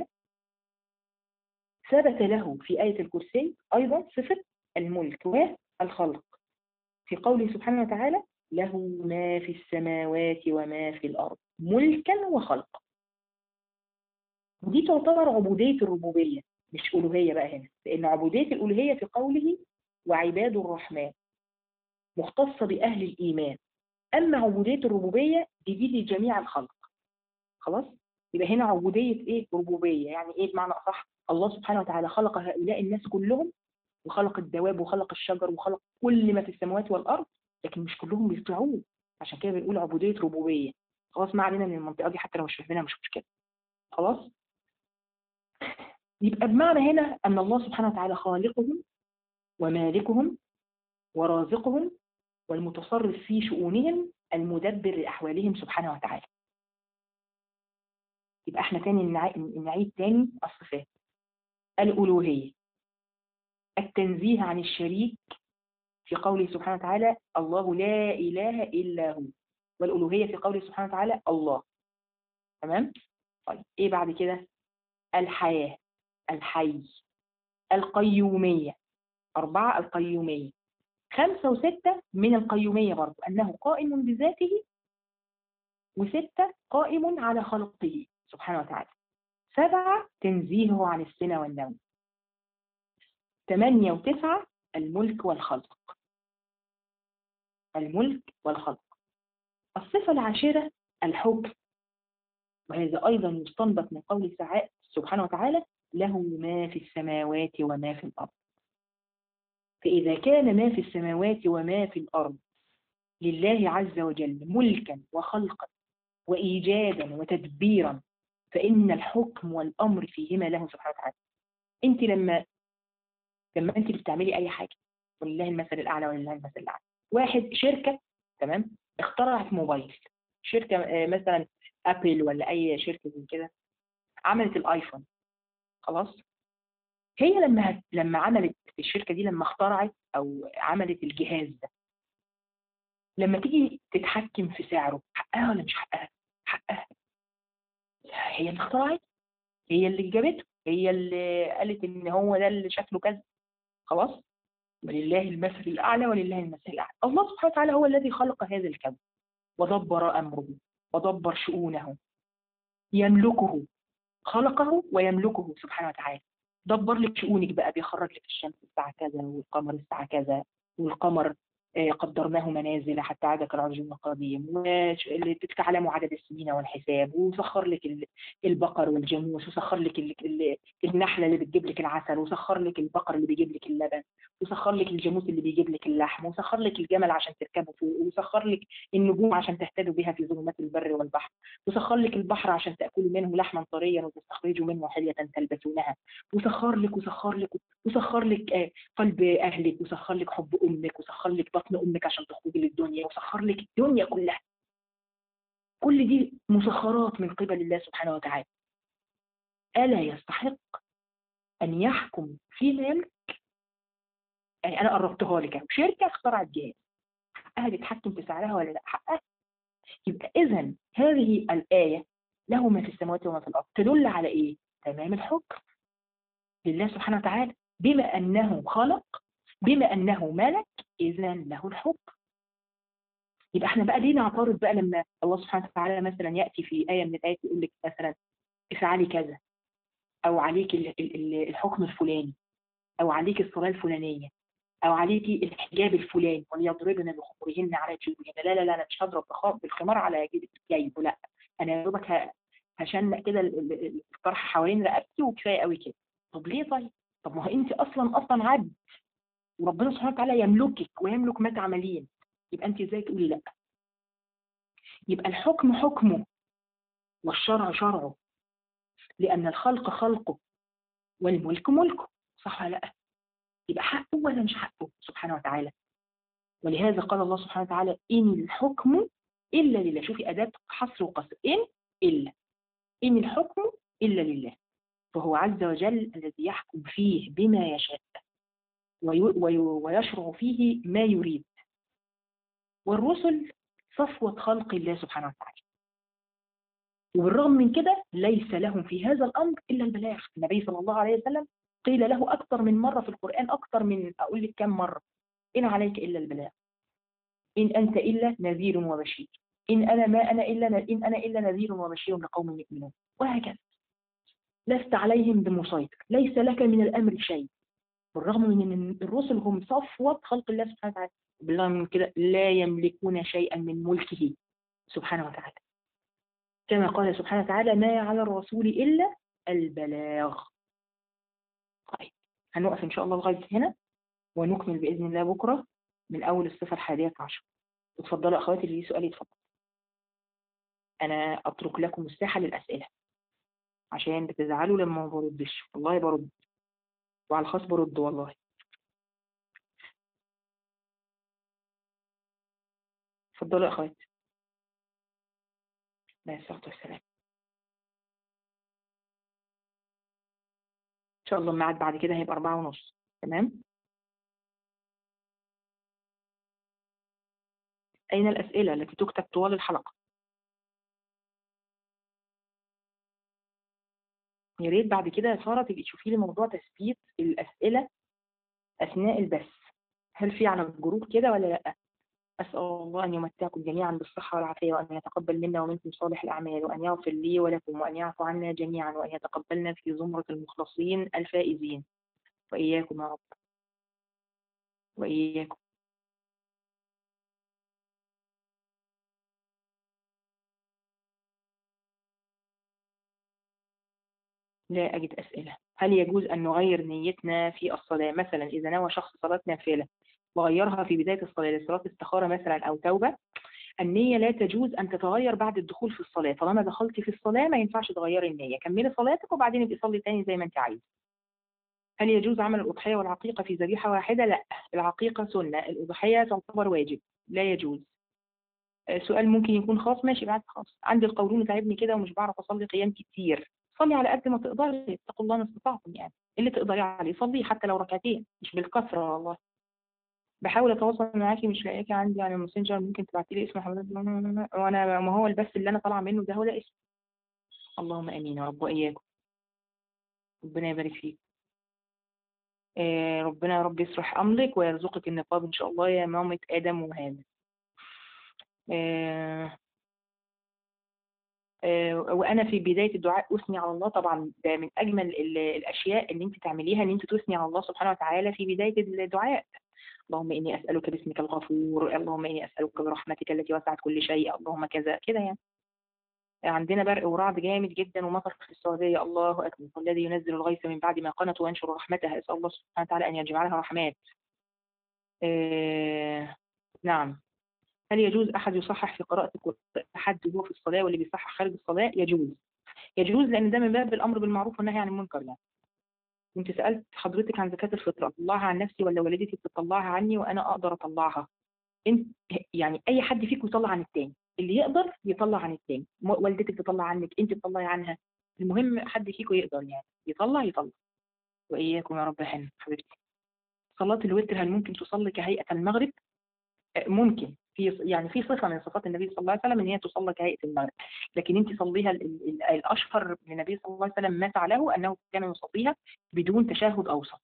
ثبت له في آية الكرسي أيضا صفة الملك والخلق في قوله سبحانه وتعالى له ما في السماوات وما في الأرض ملكا وخلقا ودي تعتبر عبودية الربوبية مش ألوهية بقى هنا لأن عبودية الألوهية في قوله وعباد الرحمن مختصة بأهل الإيمان أما عبودية الربوبية دي دي لجميع الخلق خلاص يبقى هنا عبودية إيه ربوبية يعني إيه بمعنى أصح الله سبحانه وتعالى خلق هؤلاء الناس كلهم وخلق الدواب وخلق الشجر وخلق كل ما في السماوات والأرض لكن مش كلهم بيطيعوه عشان كده بنقول عبودية ربوبية خلاص ما علينا من المنطقة دي حتى لو مش فاهمينها مش مشكلة خلاص يبقى بمعنى هنا أن الله سبحانه وتعالى خالقهم ومالكهم ورازقهم والمتصرف في شؤونهم المدبر لأحوالهم سبحانه وتعالى يبقى احنا تاني نع- نعيد تاني الصفات الألوهية التنزيه عن الشريك في قوله سبحانه وتعالى الله لا إله إلا هو والألوهية في قوله سبحانه وتعالى الله تمام؟ طيب إيه بعد كده؟ الحياة الحي القيومية أربعة القيومية خمسة وستة من القيومية برضو أنه قائم بذاته وستة قائم على خلقه سبحانه وتعالى سبعة تنزيهه عن السنة والنوم ثمانية وتسعة الملك والخلق الملك والخلق الصفة العاشرة الحكم وهذا أيضا يستنبط من قول سعاء سبحانه وتعالى له ما في السماوات وما في الأرض فإذا كان ما في السماوات وما في الأرض لله عز وجل ملكا وخلقا وإيجادا وتدبيرا فإن الحكم والأمر فيهما له سبحانه وتعالى أنت لما لما أنت بتعملي أي حاجة ولله المثل الأعلى ولله المثل الأعلى واحد شركة تمام اخترعت موبايل شركة آه، مثلا أبل ولا أي شركة زي كده عملت الآيفون خلاص هي لما هت- لما عملت الشركة دي لما اخترعت أو عملت الجهاز ده لما تيجي تتحكم في سعره حقها ولا مش حقها؟ حقها هي اللي اخترعت هي اللي جابته هي اللي قالت ان هو ده اللي شكله كذا خلاص ولله المثل الاعلى ولله المثل الاعلى الله سبحانه وتعالى هو الذي خلق هذا الكون ودبر امره ودبر شؤونه يملكه خلقه ويملكه سبحانه وتعالى دبر لك شؤونك بقى بيخرج لك الشمس الساعه كذا والقمر الساعه كذا والقمر آه، قدرناه منازل حتى عاد كالعرجون القديم وتعلموا عدد السنين والحساب وسخر لك ال- البقر والجاموس وسخر لك ال- ال- النحلة اللي بتجيب لك العسل وسخر لك البقر اللي بيجيب لك اللبن وسخر لك الجاموس اللي بيجيب لك اللحم وسخر لك الجمل عشان تركبوا فوق وسخر لك النجوم عشان تهتدوا بها في ظلمات البر والبحر وسخر لك البحر عشان تأكلوا منه لحما طريا وتستخرجوا منه حلية تلبسونها وسخر لك وسخر لك وسخر لك آه، قلب أهلك وسخر لك حب أمك وسخر لك بطن أمك عشان تخرجي للدنيا وسخر لك الدنيا كلها كل دي مسخرات من قبل الله سبحانه وتعالى ألا يستحق أن يحكم فيما يملك يعني أنا قربتها لك أهو. شركة اخترعت جهاز حقها تتحكم في سعرها ولا لا حقها يبقى إذا هذه الآية له ما في السماوات وما في الأرض تدل على إيه؟ تمام الحكم لله سبحانه وتعالى بما أنه خلق بما أنه ملك إذا له الحكم يبقى احنا بقى ليه نعترض بقى لما الله سبحانه وتعالى مثلا يأتي في آية من الآيات يقول لك مثلا افعلي كذا أو عليك ال- ال- ال- الحكم الفلاني أو عليك الصلاة الفلانية أو عليك الحجاب الفلاني وليضربن بخمرهن على جيوبهن لا لا لا أنا مش هضرب بخ- بالخمار على جيب جيبه لا أنا يا دوبك ه- هشنق كده ال- ال- ال- الطرح حوالين رقبتي وكفاية قوي كده طب ليه طيب؟ طب ما هو أنت أصلا أصلا عبد وربنا سبحانه وتعالى يملكك ويملك ما تعملين يبقى أنت إزاي تقولي لا؟ يبقى الحكم حكمه والشرع شرعه لأن الخلق خلقه والملك ملكه صح ولا لا؟ يبقى حقه ولا مش حقه سبحانه وتعالى ولهذا قال الله سبحانه وتعالى إن الحكم إلا لله شوفي أداة حصر وقصر إن إلا إن الحكم إلا لله فهو عز وجل الذي يحكم فيه بما يشاء وي- وي- ويشرع فيه ما يريد والرسل صفوة خلق الله سبحانه وتعالى وبالرغم من كده ليس لهم في هذا الأمر إلا البلاغ النبي صلى الله عليه وسلم قيل له أكثر من مرة في القرآن أكثر من أقول لك كم مرة إن عليك إلا البلاغ إن أنت إلا نذير وبشير إن أنا ما أنا إلا إن أنا إلا نذير وبشير لقوم يؤمنون وهكذا لست عليهم بمسيطر ليس لك من الأمر شيء بالرغم من أن الرسل هم صفوة خلق الله سبحانه وتعالى بالرغم من كده لا يملكون شيئا من ملكه سبحانه وتعالى كما قال سبحانه وتعالى ما على الرسول إلا البلاغ طيب هنوقف إن شاء الله لغاية هنا ونكمل بإذن الله بكرة من أول الصفة الحادية عشر اتفضلوا أخواتي اللي ليه سؤال يتفضل أنا أترك لكم الساحة للأسئلة عشان بتزعلوا لما ما بردش والله برد وعلى الخاص برد والله اتفضلوا يا اخوات عليه الصلاة والسلام ان شاء الله الميعاد بعد كده هيبقى أربعة ونص تمام أين الأسئلة التي تكتب طوال الحلقة يا ريت بعد كده يا سارة تبقي تشوفي لي موضوع تثبيت الأسئلة أثناء البث هل في على الجروب كده ولا لأ؟ أسأل الله أن يمتعكم جميعا بالصحة والعافية وأن يتقبل منا ومنكم صالح الأعمال وأن يغفر لي ولكم وأن يعفو عنا جميعا وأن يتقبلنا في زمرة المخلصين الفائزين وإياكم يا رب وإياكم لا أجد أسئلة هل يجوز أن نغير نيتنا في الصلاة مثلا إذا نوى شخص صلاة نافلة وغيرها في بداية الصلاة لصلاة استخارة مثلا أو توبة النية لا تجوز أن تتغير بعد الدخول في الصلاة طالما دخلتي في الصلاة ما ينفعش تغيري النية كملي صلاتك وبعدين ابقي صلي تاني زي ما أنت عايزة هل يجوز عمل الأضحية والعقيقة في ذبيحة واحدة؟ لا العقيقة سنة الأضحية تعتبر واجب لا يجوز سؤال ممكن يكون خاص ماشي بعد خاص عندي القولون تعبني كده ومش بعرف أصلي قيام كتير صلي على قد ما تقدري اتقوا الله ما استطعتم يعني اللي تقدري عليه صلي حتى لو ركعتين مش بالكثرة والله بحاول اتواصل معاكي مش لاقياكي عندي على الماسنجر ممكن تبعتي لي اسم حضرتك وانا ما هو البث اللي انا طالعه منه ده هو ده اسم اللهم امين يا رب واياكم ربنا يبارك فيك آه ربنا يا رب يصلح امرك ويرزقك النقاب ان شاء الله يا مامة ادم وهذا آه آه وانا في بدايه الدعاء اثني على الله طبعا ده من اجمل الاشياء ان انت تعمليها ان انت تثني على الله سبحانه وتعالى في بدايه الدعاء اللهم إني أسألك باسمك الغفور اللهم إني أسألك برحمتك التي وسعت كل شيء اللهم كذا كده يعني عندنا برق ورعد جامد جدا ومطر في السعودية الله أكبر والذي ينزل الغيث من بعد ما قنط وينشر رحمته أسأل الله سبحانه وتعالى أن يجعلها رحمات آه نعم هل يجوز أحد يصحح في قراءة أحد وهو في الصلاة واللي بيصحح خارج الصلاة يجوز يجوز لأن ده من باب الأمر بالمعروف والنهي عن المنكر يعني كنت سألت حضرتك عن زكاة الفطرة أطلعها عن نفسي ولا والدتي بتطلعها عني وأنا أقدر أطلعها انت يعني أي حد فيكم يطلع عن التاني اللي يقدر يطلع عن التاني والدتك تطلع عنك أنت تطلعي عنها المهم حد فيكم يقدر يعني يطلع يطلع وإياكم يا رب حن حبيبتي صلاة الوتر هل ممكن تصلي كهيئة المغرب؟ ممكن في يعني في صفه من صفات النبي صلى الله عليه وسلم ان هي تصلى كهيئه المغرب لكن انت صليها الاشهر للنبي صلى الله عليه وسلم ما فعله انه كان يصليها بدون تشهد اوسط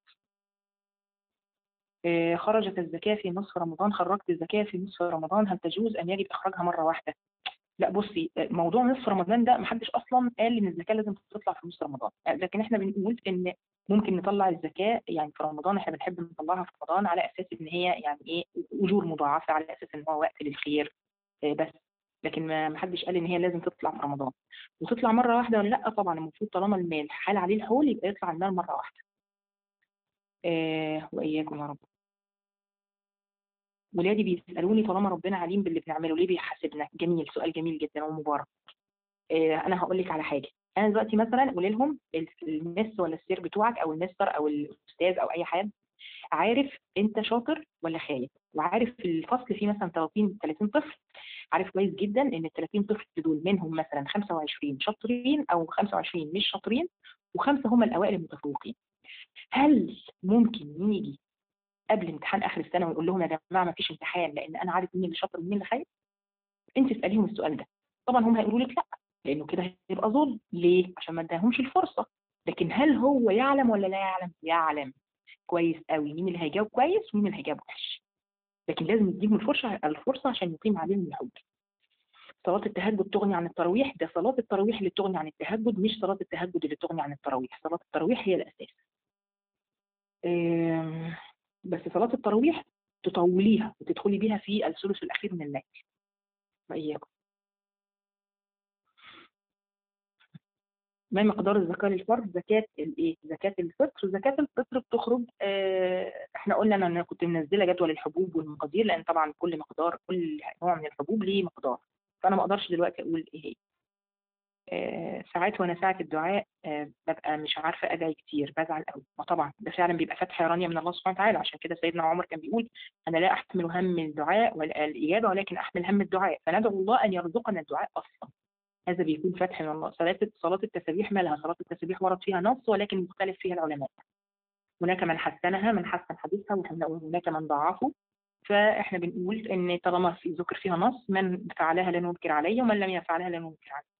خرجت الزكاه في نصف رمضان خرجت الزكاه في نصف رمضان هل تجوز ان يجب اخراجها مره واحده لا بصي موضوع نصف رمضان ده محدش اصلا قال ان الزكاه لازم تطلع في نصف رمضان لكن احنا بنقول ان ممكن نطلع الزكاة يعني في رمضان احنا بنحب نطلعها في رمضان على أساس إن هي يعني إيه أجور مضاعفة على أساس إن هو وقت للخير بس لكن ما حدش قال إن هي لازم تطلع في رمضان وتطلع مرة واحدة ولا لأ طبعا المفروض طالما المال حال عليه الحول يبقى يطلع المال مرة واحدة آه وإياكم يا رب ولادي بيسألوني طالما ربنا عليم باللي بنعمله ليه بيحاسبنا جميل سؤال جميل جدا ومبارك آه أنا هقول لك على حاجة انا دلوقتي مثلا قولي لهم المس ولا السير بتوعك او المستر او الاستاذ او اي حد عارف انت شاطر ولا خايف وعارف في الفصل فيه مثلا 30 30 طفل عارف كويس جدا ان ال 30 طفل دول منهم مثلا 25 شاطرين او 25 مش شاطرين وخمسه هم الاوائل المتفوقين هل ممكن يجي قبل امتحان اخر السنه ويقول لهم يا جماعه ما فيش امتحان لان انا عارف مين اللي شاطر ومين اللي خايف انت اساليهم السؤال ده طبعا هم هيقولوا لك لا لانه كده هيبقى ظلم ليه عشان ما اداهمش الفرصه لكن هل هو يعلم ولا لا يعلم يعلم كويس قوي مين اللي هيجاوب كويس ومين اللي هيجاوب وحش لكن لازم يديهم الفرصه الفرصه عشان يقيم عليهم الحجه صلاة التهجد تغني عن التراويح ده صلاة التراويح اللي تغني عن التهجد مش صلاة التهجد اللي تغني عن التراويح صلاة التراويح هي الأساس بس صلاة التراويح تطوليها وتدخلي بيها في الثلث الأخير من الليل وإياكم ما مقدار الزكاة للفرد زكاة الايه زكاة الفطر زكاة الفطر بتخرج اه احنا قلنا انا كنت منزله جدول الحبوب والمقادير لان طبعا كل مقدار كل نوع من الحبوب ليه مقدار فانا ما اقدرش دلوقتي اقول ايه هي آه، ساعات وانا ساعة الدعاء آه، ببقى مش عارفة ادعي كتير بزعل قوي ما طبعا ده فعلا بيبقى فتح رانية من الله سبحانه وتعالى عشان كده سيدنا عمر كان بيقول انا لا احمل هم الدعاء ولا الاجابة ولكن احمل هم الدعاء فندعو الله ان يرزقنا الدعاء اصلا هذا بيكون فتح من الله صلاة صلاة التسابيح مالها صلاة التسابيح ورد فيها نص ولكن مختلف فيها العلماء هناك من حسنها من حسن حديثها وهناك من ضعفه فاحنا بنقول ان طالما في ذكر فيها نص من فعلها لا ننكر عليه ومن لم يفعلها لا ننكر عليه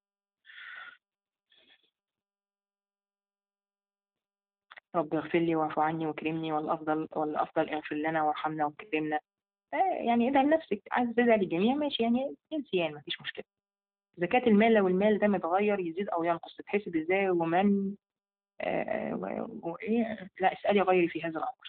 رب اغفر لي واعف عني واكرمني والافضل والافضل اغفر لنا وارحمنا واكرمنا آه، يعني ادعي لنفسك عايز تدعي للجميع ماشي يعني انسيان مفيش مشكله زكاة المال لو المال ده متغير يزيد او ينقص تتحسب ازاي ومن آه، و- وايه لا اسالي غيري في هذا الامر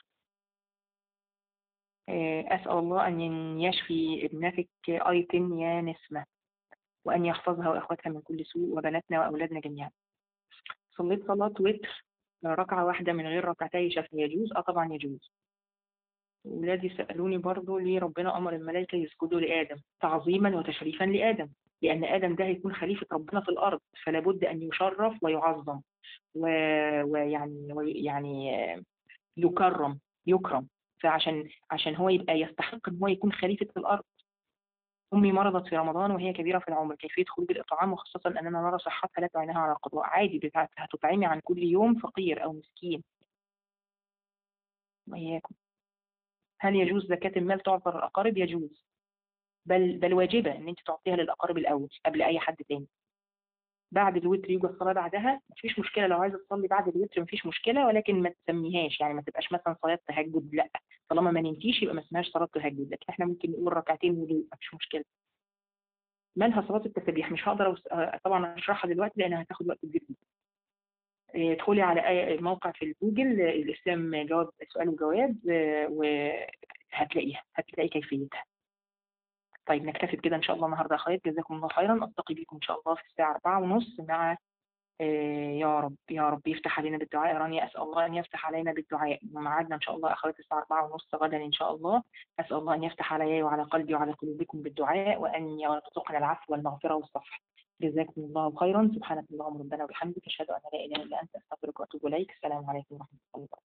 آه، اسال الله ان يشفي ابنتك ايتن يا نسمه وان يحفظها واخواتها من كل سوء وبناتنا واولادنا جميعا صليت صلاه وتر ركعه واحده من غير ركعتي شفع يجوز اه طبعا يجوز ولادي سألوني برضو ليه ربنا أمر الملائكة يسجدوا لآدم تعظيما وتشريفا لآدم لأن آدم ده هيكون خليفة ربنا في الأرض فلا بد أن يشرف ويعظم و... ويعني ويعني آه، يكرم يكرم فعشان عشان هو يبقى يستحق ان هو يكون خليفة في الأرض أمي مرضت في رمضان وهي كبيرة في العمر كيفية خروج الإطعام وخاصة أننا نرى صحتها لا تعينها على القضاء عادي بتاعت- هتطعمي عن كل يوم فقير أو مسكين وإياكم هل يجوز زكاة المال تعطى للأقارب؟ يجوز بل بل واجبة إن أنت تعطيها للأقارب الأول قبل أي حد تاني بعد الوتر يجي الصلاة بعدها مفيش مشكلة لو عايزة تصلي بعد الوتر مفيش مشكلة ولكن ما تسميهاش يعني ما تبقاش مثلا صلاة تهجد لا طالما ما نمتيش يبقى ما اسمهاش صلاة تهجد لكن احنا ممكن نقول ركعتين وضوء مفيش مشكلة مالها صلاة التسبيح مش هقدر أوس- آه، طبعا اشرحها دلوقتي لانها هتاخد وقت كبير جدا آه، ادخلي على أي موقع في الجوجل آه، الاسلام جواب سؤال وجواب آه، وهتلاقيها هتلاقي كيفيتها طيب نكتفي بكده ان شاء الله النهارده يا اخوات جزاكم الله خيرا التقي بكم ان شاء الله في الساعه 4 ونص مع آه، يا رب يا رب يفتح علينا بالدعاء يا رانيا اسال الله ان يفتح علينا بالدعاء وميعادنا ان شاء الله اخوات الساعه 4 ونص غدا ان شاء الله اسال الله ان يفتح علي وعلى قلبي وعلى قلوبكم بالدعاء وان يرزقنا العفو والمغفره والصفح جزاكم الله خيرا سبحانك اللهم ربنا وبحمدك اشهد ان لا اله الا انت استغفرك واتوب اليك السلام عليكم ورحمه الله وبركاته